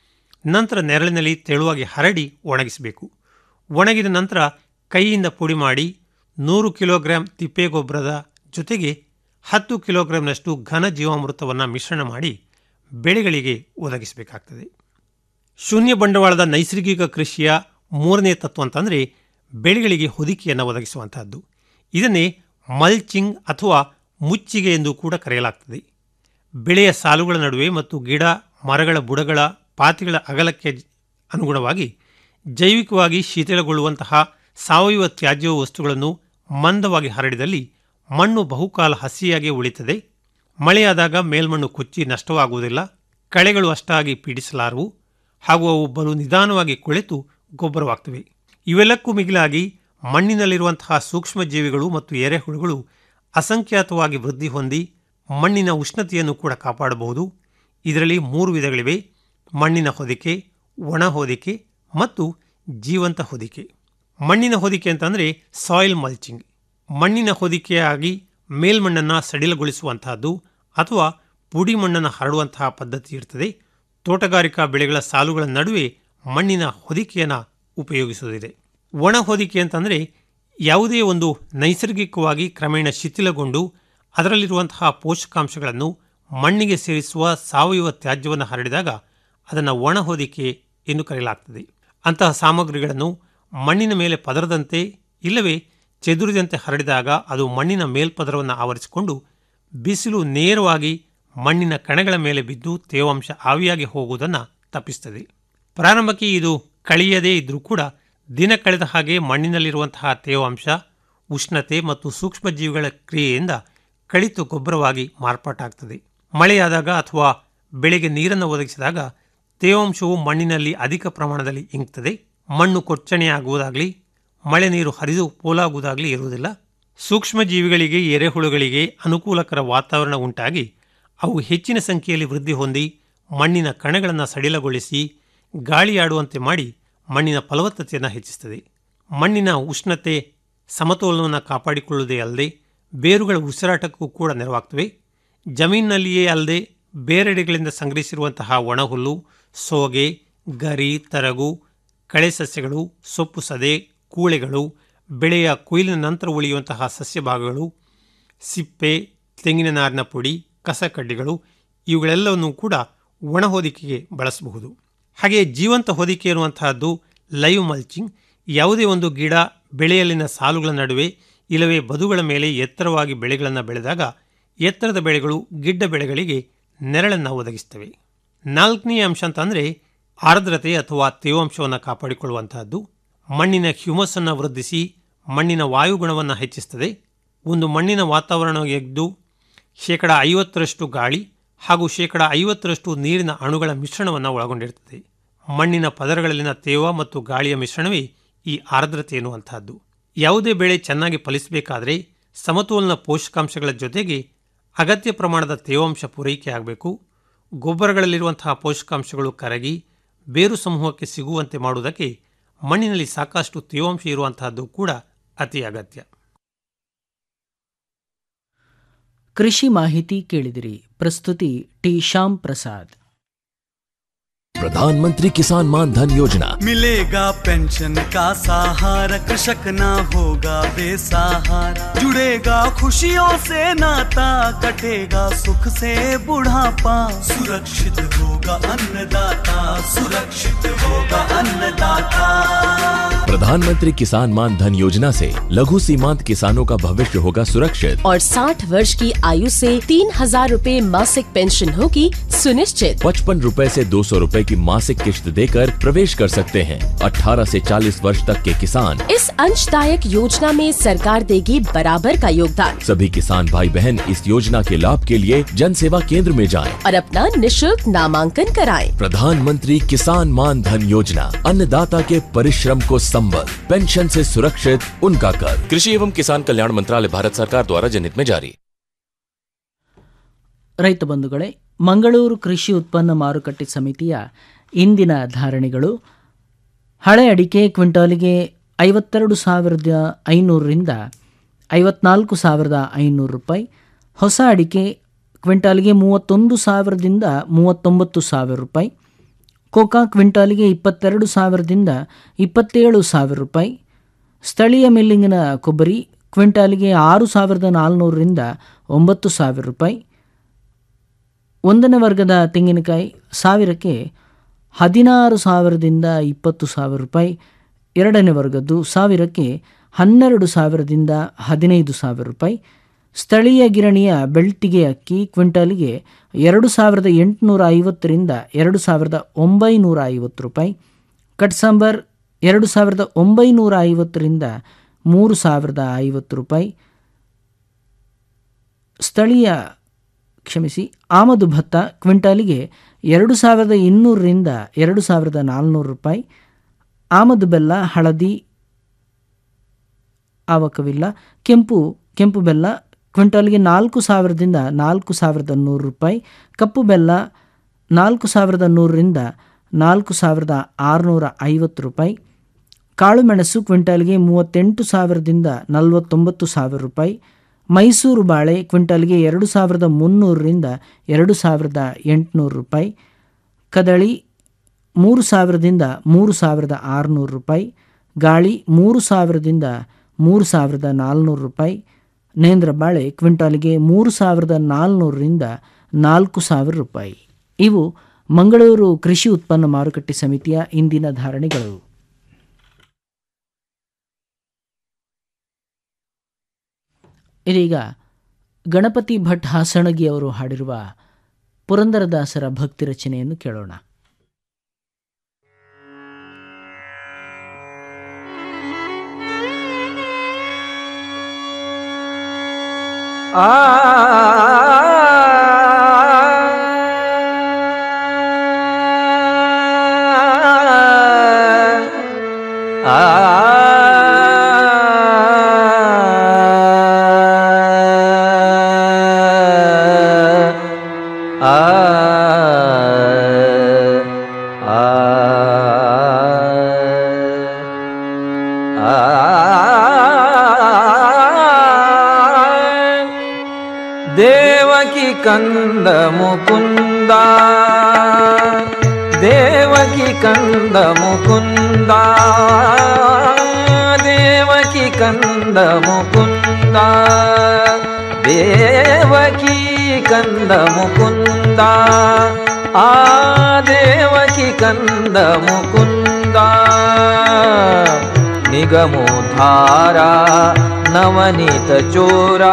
ನಂತರ ನೆರಳಿನಲ್ಲಿ ತೆಳುವಾಗಿ ಹರಡಿ ಒಣಗಿಸಬೇಕು ಒಣಗಿದ ನಂತರ ಕೈಯಿಂದ ಪುಡಿ ಮಾಡಿ ನೂರು ಕಿಲೋಗ್ರಾಂ ತಿಪ್ಪೆಗೊಬ್ಬರದ ಜೊತೆಗೆ ಹತ್ತು ಕಿಲೋಗ್ರಾಂನಷ್ಟು ಘನ ಜೀವಾಮೃತವನ್ನು ಮಿಶ್ರಣ ಮಾಡಿ ಬೆಳೆಗಳಿಗೆ ಒದಗಿಸಬೇಕಾಗ್ತದೆ ಶೂನ್ಯ ಬಂಡವಾಳದ ನೈಸರ್ಗಿಕ ಕೃಷಿಯ ಮೂರನೇ ತತ್ವ ಅಂತಂದರೆ ಬೆಳೆಗಳಿಗೆ ಹೊದಿಕೆಯನ್ನು ಒದಗಿಸುವಂತಹದ್ದು ಇದನ್ನೇ ಮಲ್ಚಿಂಗ್ ಅಥವಾ ಮುಚ್ಚಿಗೆ ಎಂದು ಕೂಡ ಕರೆಯಲಾಗ್ತದೆ ಬೆಳೆಯ ಸಾಲುಗಳ ನಡುವೆ ಮತ್ತು ಗಿಡ ಮರಗಳ ಬುಡಗಳ ಪಾತಿಗಳ ಅಗಲಕ್ಕೆ ಅನುಗುಣವಾಗಿ ಜೈವಿಕವಾಗಿ ಶಿಥಿಲಗೊಳ್ಳುವಂತಹ ಸಾವಯವ ತ್ಯಾಜ್ಯ ವಸ್ತುಗಳನ್ನು ಮಂದವಾಗಿ ಹರಡಿದಲ್ಲಿ ಮಣ್ಣು ಬಹುಕಾಲ ಹಸಿಯಾಗಿ ಉಳಿತದೆ ಮಳೆಯಾದಾಗ ಮೇಲ್ಮಣ್ಣು ಕೊಚ್ಚಿ ನಷ್ಟವಾಗುವುದಿಲ್ಲ ಕಳೆಗಳು ಅಷ್ಟಾಗಿ ಪೀಡಿಸಲಾರವು ಹಾಗೂ ಅವು ಬಲು ನಿಧಾನವಾಗಿ ಕೊಳೆತು ಗೊಬ್ಬರವಾಗ್ತವೆ ಇವೆಲ್ಲಕ್ಕೂ ಮಿಗಿಲಾಗಿ ಮಣ್ಣಿನಲ್ಲಿರುವಂತಹ ಸೂಕ್ಷ್ಮ ಜೀವಿಗಳು ಮತ್ತು ಎರೆಹುಳುಗಳು ಅಸಂಖ್ಯಾತವಾಗಿ ವೃದ್ಧಿ ಹೊಂದಿ ಮಣ್ಣಿನ ಉಷ್ಣತೆಯನ್ನು ಕೂಡ ಕಾಪಾಡಬಹುದು ಇದರಲ್ಲಿ ಮೂರು ವಿಧಗಳಿವೆ ಮಣ್ಣಿನ ಹೊದಿಕೆ ಒಣ ಹೊದಿಕೆ ಮತ್ತು ಜೀವಂತ ಹೊದಿಕೆ ಮಣ್ಣಿನ ಹೊದಿಕೆ ಅಂತಂದರೆ ಸಾಯಿಲ್ ಮಲ್ಚಿಂಗ್ ಮಣ್ಣಿನ ಹೊದಿಕೆಯಾಗಿ ಮೇಲ್ಮಣ್ಣನ್ನು ಸಡಿಲಗೊಳಿಸುವಂತಹದ್ದು ಅಥವಾ ಪುಡಿ ಮಣ್ಣನ್ನು ಹರಡುವಂತಹ ಪದ್ಧತಿ ಇರ್ತದೆ ತೋಟಗಾರಿಕಾ ಬೆಳೆಗಳ ಸಾಲುಗಳ ನಡುವೆ ಮಣ್ಣಿನ ಹೊದಿಕೆಯನ್ನು ಉಪಯೋಗಿಸುವುದಿದೆ ಒಣ ಹೊದಿಕೆ ಅಂತಂದರೆ ಯಾವುದೇ ಒಂದು ನೈಸರ್ಗಿಕವಾಗಿ ಕ್ರಮೇಣ ಶಿಥಿಲಗೊಂಡು ಅದರಲ್ಲಿರುವಂತಹ ಪೋಷಕಾಂಶಗಳನ್ನು ಮಣ್ಣಿಗೆ ಸೇರಿಸುವ ಸಾವಯವ ತ್ಯಾಜ್ಯವನ್ನು ಹರಡಿದಾಗ ಅದನ್ನು ಒಣ ಹೊದಿಕೆ ಎಂದು ಕರೆಯಲಾಗ್ತದೆ ಅಂತಹ ಸಾಮಗ್ರಿಗಳನ್ನು ಮಣ್ಣಿನ ಮೇಲೆ ಪದರದಂತೆ ಇಲ್ಲವೇ ಚೆದುರಿದಂತೆ ಹರಡಿದಾಗ ಅದು ಮಣ್ಣಿನ ಮೇಲ್ಪದರವನ್ನು ಆವರಿಸಿಕೊಂಡು ಬಿಸಿಲು ನೇರವಾಗಿ ಮಣ್ಣಿನ ಕಣಗಳ ಮೇಲೆ ಬಿದ್ದು ತೇವಾಂಶ ಆವಿಯಾಗಿ ಹೋಗುವುದನ್ನು ತಪ್ಪಿಸುತ್ತದೆ ಪ್ರಾರಂಭಕ್ಕೆ ಇದು ಕಳೆಯದೇ ಇದ್ದರೂ ಕೂಡ ದಿನ ಕಳೆದ ಹಾಗೆ ಮಣ್ಣಿನಲ್ಲಿರುವಂತಹ ತೇವಾಂಶ ಉಷ್ಣತೆ ಮತ್ತು ಸೂಕ್ಷ್ಮಜೀವಿಗಳ ಕ್ರಿಯೆಯಿಂದ ಕಳಿತು ಗೊಬ್ಬರವಾಗಿ ಮಾರ್ಪಾಟಾಗ್ತದೆ ಮಳೆಯಾದಾಗ ಅಥವಾ ಬೆಳೆಗೆ ನೀರನ್ನು ಒದಗಿಸಿದಾಗ ತೇವಾಂಶವು ಮಣ್ಣಿನಲ್ಲಿ ಅಧಿಕ ಪ್ರಮಾಣದಲ್ಲಿ ಇಂಗ್ತದೆ ಮಣ್ಣು ಕೊಚ್ಚಣೆಯಾಗುವುದಾಗಲಿ ಮಳೆ ನೀರು ಹರಿದು ಪೋಲಾಗುವುದಾಗಲಿ ಇರುವುದಿಲ್ಲ ಸೂಕ್ಷ್ಮ ಜೀವಿಗಳಿಗೆ ಎರೆಹುಳುಗಳಿಗೆ ಅನುಕೂಲಕರ ವಾತಾವರಣ ಉಂಟಾಗಿ ಅವು ಹೆಚ್ಚಿನ ಸಂಖ್ಯೆಯಲ್ಲಿ ವೃದ್ಧಿ ಹೊಂದಿ ಮಣ್ಣಿನ ಕಣಗಳನ್ನು ಸಡಿಲಗೊಳಿಸಿ ಗಾಳಿಯಾಡುವಂತೆ ಮಾಡಿ ಮಣ್ಣಿನ ಫಲವತ್ತತೆಯನ್ನು ಹೆಚ್ಚಿಸುತ್ತದೆ ಮಣ್ಣಿನ ಉಷ್ಣತೆ ಸಮತೋಲನವನ್ನು ಕಾಪಾಡಿಕೊಳ್ಳುವುದೇ ಅಲ್ಲದೆ ಬೇರುಗಳ ಉಸಿರಾಟಕ್ಕೂ ಕೂಡ ನೆರವಾಗ್ತವೆ ಜಮೀನಿನಲ್ಲಿಯೇ ಅಲ್ಲದೆ ಬೇರೆಡೆಗಳಿಂದ ಸಂಗ್ರಹಿಸಿರುವಂತಹ ಒಣಹುಲ್ಲು ಸೋಗೆ ಗರಿ ತರಗು ಕಳೆ ಸಸ್ಯಗಳು ಸೊಪ್ಪು ಸದೆ ಕೂಳೆಗಳು ಬೆಳೆಯ ಕೊಯ್ಲಿನ ನಂತರ ಉಳಿಯುವಂತಹ ಸಸ್ಯ ಭಾಗಗಳು ಸಿಪ್ಪೆ ತೆಂಗಿನ ನಾರಿನ ಪುಡಿ ಕಸಕಡ್ಡಿಗಳು ಇವುಗಳೆಲ್ಲವನ್ನು ಕೂಡ ಒಣ ಹೊದಿಕೆಗೆ ಬಳಸಬಹುದು ಹಾಗೆ ಜೀವಂತ ಹೊದಿಕೆ ಎನ್ನುವಂತಹದ್ದು ಲೈವ್ ಮಲ್ಚಿಂಗ್ ಯಾವುದೇ ಒಂದು ಗಿಡ ಬೆಳೆಯಲ್ಲಿನ ಸಾಲುಗಳ ನಡುವೆ ಇಲ್ಲವೇ ಬದುಗಳ ಮೇಲೆ ಎತ್ತರವಾಗಿ ಬೆಳೆಗಳನ್ನು ಬೆಳೆದಾಗ ಎತ್ತರದ ಬೆಳೆಗಳು ಗಿಡ್ಡ ಬೆಳೆಗಳಿಗೆ ನೆರಳನ್ನು ಒದಗಿಸ್ತವೆ ನಾಲ್ಕನೇ ಅಂಶ ಅಂತಂದರೆ ಆರ್ದ್ರತೆ ಅಥವಾ ತೇವಾಂಶವನ್ನು ಕಾಪಾಡಿಕೊಳ್ಳುವಂತಹದ್ದು ಮಣ್ಣಿನ ಹ್ಯೂಮಸ್ ಅನ್ನು ವೃದ್ಧಿಸಿ ಮಣ್ಣಿನ ವಾಯುಗುಣವನ್ನು ಹೆಚ್ಚಿಸುತ್ತದೆ ಒಂದು ಮಣ್ಣಿನ ವಾತಾವರಣ ಎದ್ದು ಶೇಕಡ ಐವತ್ತರಷ್ಟು ಗಾಳಿ ಹಾಗೂ ಶೇಕಡ ಐವತ್ತರಷ್ಟು ನೀರಿನ ಅಣುಗಳ ಮಿಶ್ರಣವನ್ನು ಒಳಗೊಂಡಿರುತ್ತದೆ ಮಣ್ಣಿನ ಪದರಗಳಲ್ಲಿನ ತೇವ ಮತ್ತು ಗಾಳಿಯ ಮಿಶ್ರಣವೇ ಈ ಆರ್ದ್ರತೆ ಎನ್ನುವಂತಹದ್ದು ಯಾವುದೇ ಬೆಳೆ ಚೆನ್ನಾಗಿ ಫಲಿಸಬೇಕಾದರೆ ಸಮತೋಲನ ಪೋಷಕಾಂಶಗಳ ಜೊತೆಗೆ ಅಗತ್ಯ ಪ್ರಮಾಣದ ತೇವಾಂಶ ಪೂರೈಕೆ ಆಗಬೇಕು ಗೊಬ್ಬರಗಳಲ್ಲಿರುವಂತಹ ಪೋಷಕಾಂಶಗಳು ಕರಗಿ ಬೇರು ಸಮೂಹಕ್ಕೆ ಸಿಗುವಂತೆ ಮಾಡುವುದಕ್ಕೆ ಮಣ್ಣಿನಲ್ಲಿ ಸಾಕಷ್ಟು ತೇವಾಂಶ ಇರುವಂತಹದ್ದು ಕೂಡ ಅತಿ ಅಗತ್ಯ ಕೃಷಿ ಮಾಹಿತಿ ಕೇಳಿದಿರಿ ಪ್ರಸ್ತುತಿ ಟಿ ಶ್ಯಾಮ್ ಪ್ರಸಾದ್ प्रधानमंत्री किसान मान धन योजना मिलेगा पेंशन का सहारा कृषक ना होगा बेसहारा जुड़ेगा खुशियों से नाता कटेगा सुख से बुढ़ापा सुरक्षित होगा अन्नदाता सुरक्षित होगा अन्नदाता प्रधानमंत्री किसान मान धन योजना से लघु सीमांत किसानों का भविष्य होगा सुरक्षित और 60 वर्ष की आयु से तीन हजार रूपए मासिक पेंशन होगी सुनिश्चित पचपन रूपए ऐसी दो सौ रूपए की मासिक किश्त देकर प्रवेश कर सकते हैं 18 से 40 वर्ष तक के किसान इस अंशदायक योजना में सरकार देगी बराबर का योगदान सभी किसान भाई बहन इस योजना के लाभ के लिए जन सेवा केंद्र में जाएं। और अपना निशुल्क नामांकन कराएं। प्रधानमंत्री किसान मान धन योजना अन्नदाता के परिश्रम को संबल पेंशन से सुरक्षित उनका कर कृषि एवं किसान कल्याण मंत्रालय भारत सरकार द्वारा जनहित में जारी ರೈತ ಬಂಧುಗಳೇ ಮಂಗಳೂರು ಕೃಷಿ ಉತ್ಪನ್ನ ಮಾರುಕಟ್ಟೆ ಸಮಿತಿಯ ಇಂದಿನ ಧಾರಣೆಗಳು ಹಳೆ ಅಡಿಕೆ ಕ್ವಿಂಟಾಲಿಗೆ ಐವತ್ತೆರಡು ಸಾವಿರದ ಐನೂರರಿಂದ ಐವತ್ನಾಲ್ಕು ಸಾವಿರದ ಐನೂರು ರೂಪಾಯಿ ಹೊಸ ಅಡಿಕೆ ಕ್ವಿಂಟಾಲಿಗೆ ಮೂವತ್ತೊಂದು ಸಾವಿರದಿಂದ ಮೂವತ್ತೊಂಬತ್ತು ಸಾವಿರ ರೂಪಾಯಿ ಕೋಕಾ ಕ್ವಿಂಟಾಲಿಗೆ ಇಪ್ಪತ್ತೆರಡು ಸಾವಿರದಿಂದ ಇಪ್ಪತ್ತೇಳು ಸಾವಿರ ರೂಪಾಯಿ ಸ್ಥಳೀಯ ಮಿಲ್ಲಿಂಗಿನ ಕೊಬ್ಬರಿ ಕ್ವಿಂಟಾಲಿಗೆ ಆರು ಸಾವಿರದ ನಾಲ್ನೂರರಿಂದ ಒಂಬತ್ತು ಸಾವಿರ ರೂಪಾಯಿ ಒಂದನೇ ವರ್ಗದ ತೆಂಗಿನಕಾಯಿ ಸಾವಿರಕ್ಕೆ ಹದಿನಾರು ಸಾವಿರದಿಂದ ಇಪ್ಪತ್ತು ಸಾವಿರ ರೂಪಾಯಿ ಎರಡನೇ ವರ್ಗದ್ದು ಸಾವಿರಕ್ಕೆ ಹನ್ನೆರಡು ಸಾವಿರದಿಂದ ಹದಿನೈದು ಸಾವಿರ ರೂಪಾಯಿ ಸ್ಥಳೀಯ ಗಿರಣಿಯ ಬೆಳ್ತಿಗೆ ಅಕ್ಕಿ ಕ್ವಿಂಟಾಲಿಗೆ ಎರಡು ಸಾವಿರದ ಎಂಟುನೂರ ಐವತ್ತರಿಂದ ಎರಡು ಸಾವಿರದ ಒಂಬೈನೂರ ಐವತ್ತು ರೂಪಾಯಿ ಕಟ್ಸಾಂಬರ್ ಎರಡು ಸಾವಿರದ ಒಂಬೈನೂರ ಐವತ್ತರಿಂದ ಮೂರು ಸಾವಿರದ ಐವತ್ತು ರೂಪಾಯಿ ಸ್ಥಳೀಯ ಕ್ಷಮಿಸಿ ಆಮದು ಭತ್ತ ಕ್ವಿಂಟಾಲಿಗೆ ಎರಡು ಸಾವಿರದ ಇನ್ನೂರರಿಂದ ಎರಡು ಸಾವಿರದ ನಾಲ್ನೂರು ರೂಪಾಯಿ ಆಮದು ಬೆಲ್ಲ ಹಳದಿ ಆವಕವಿಲ್ಲ ಕೆಂಪು ಕೆಂಪು ಬೆಲ್ಲ ಕ್ವಿಂಟಾಲ್ಗೆ ನಾಲ್ಕು ಸಾವಿರದಿಂದ ನಾಲ್ಕು ಸಾವಿರದ ನೂರು ರೂಪಾಯಿ ಕಪ್ಪು ಬೆಲ್ಲ ನಾಲ್ಕು ಸಾವಿರದ ನೂರರಿಂದ ನಾಲ್ಕು ಸಾವಿರದ ಆರುನೂರ ಐವತ್ತು ರೂಪಾಯಿ ಕಾಳುಮೆಣಸು ಕ್ವಿಂಟಾಲ್ಗೆ ಮೂವತ್ತೆಂಟು ಸಾವಿರದಿಂದ ನಲವತ್ತೊಂಬತ್ತು ಸಾವಿರ ರೂಪಾಯಿ ಮೈಸೂರು ಬಾಳೆ ಕ್ವಿಂಟಾಲ್ಗೆ ಎರಡು ಸಾವಿರದ ಮುನ್ನೂರರಿಂದ ಎರಡು ಸಾವಿರದ ಎಂಟುನೂರು ರೂಪಾಯಿ ಕದಳಿ ಮೂರು ಸಾವಿರದಿಂದ ಮೂರು ಸಾವಿರದ ಆರುನೂರು ರೂಪಾಯಿ ಗಾಳಿ ಮೂರು ಸಾವಿರದಿಂದ ಮೂರು ಸಾವಿರದ ನಾಲ್ನೂರು ರೂಪಾಯಿ ನೇಂದ್ರ ಬಾಳೆ ಕ್ವಿಂಟಾಲಿಗೆ ಮೂರು ಸಾವಿರದ ನಾಲ್ನೂರರಿಂದ ನಾಲ್ಕು ಸಾವಿರ ರೂಪಾಯಿ ಇವು ಮಂಗಳೂರು ಕೃಷಿ ಉತ್ಪನ್ನ ಮಾರುಕಟ್ಟೆ ಸಮಿತಿಯ ಇಂದಿನ ಧಾರಣೆಗಳು ಇದೀಗ ಗಣಪತಿ ಭಟ್ ಹಾಸಣಗಿ ಅವರು ಹಾಡಿರುವ ಪುರಂದರದಾಸರ ಭಕ್ತಿ ರಚನೆಯನ್ನು ಕೇಳೋಣ ದೇವಕಿ ಕಂದ ಮುಕುಂದ ದೇವಕಿ ಕಂದ ಮುಕುಂದ ದೇವಕಿ ಕಂದ ಮುಕುಂದ ದೇವಕಿ ಕಂದ ಮುಕುಂದ ಆ ದೇವಕಿ ಕಂದ ಮುಕುಂದ ನಿಗಮೋಧಾರ ನವನೀತ ಚೋರ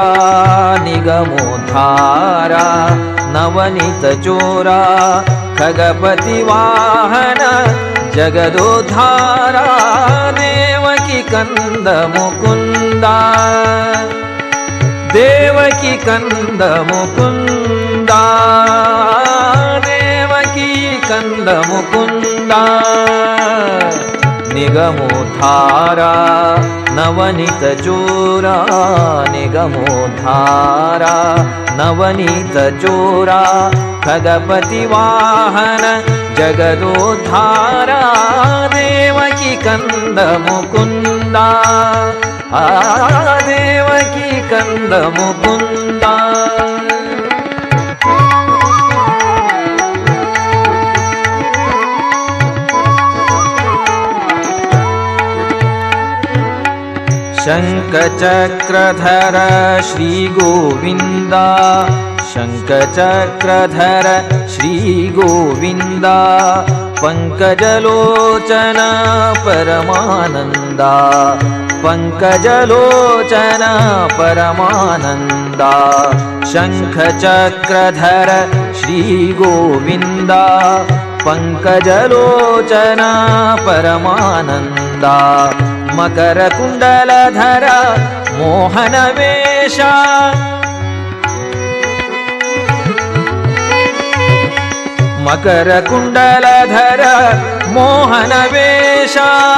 ನಿಗಮೋಧಾರ ನವನೀತ ಚೋರ ಖಗಪತಿ ವಾಹನ ಜಗದೋಧಾರ ದೇವಕಿ ಕಂದ ಮುಕುಂದ ದೇವಕಿ ಕಂದ ಮುಕುಂದ ದೇವಕಿ ಕಂದ ಮುಕುಂದ ನಿಗಮೋಧಾರ ನವನಿತ ಚೋರ ನಿಗಮೋಧಾರ ನವನೀತ ಚೋರ ಖಗಪತಿ ವಾಹನ ಜಗದೋದ್ಧಾರ ದೇವಕಿ ಕಂದ ಮುಕುಂದ ಆ ದೇವಕಿ ಕಂದ ಮುಕುಂದ शङ्खचक्रधर श्रीगोविन्द शङ्खचक्रधर श्रीगोविन्द पङ्कजलोचन परमानन्दा पङ्कजलोचन परमानन्दा शङ्खचक्रधर श्रीगोविन्द पङ्कजलोचन परमानन्दा मकरकुण्डलधर मोहनवेश मकरकुण्डलधर मोहनवेश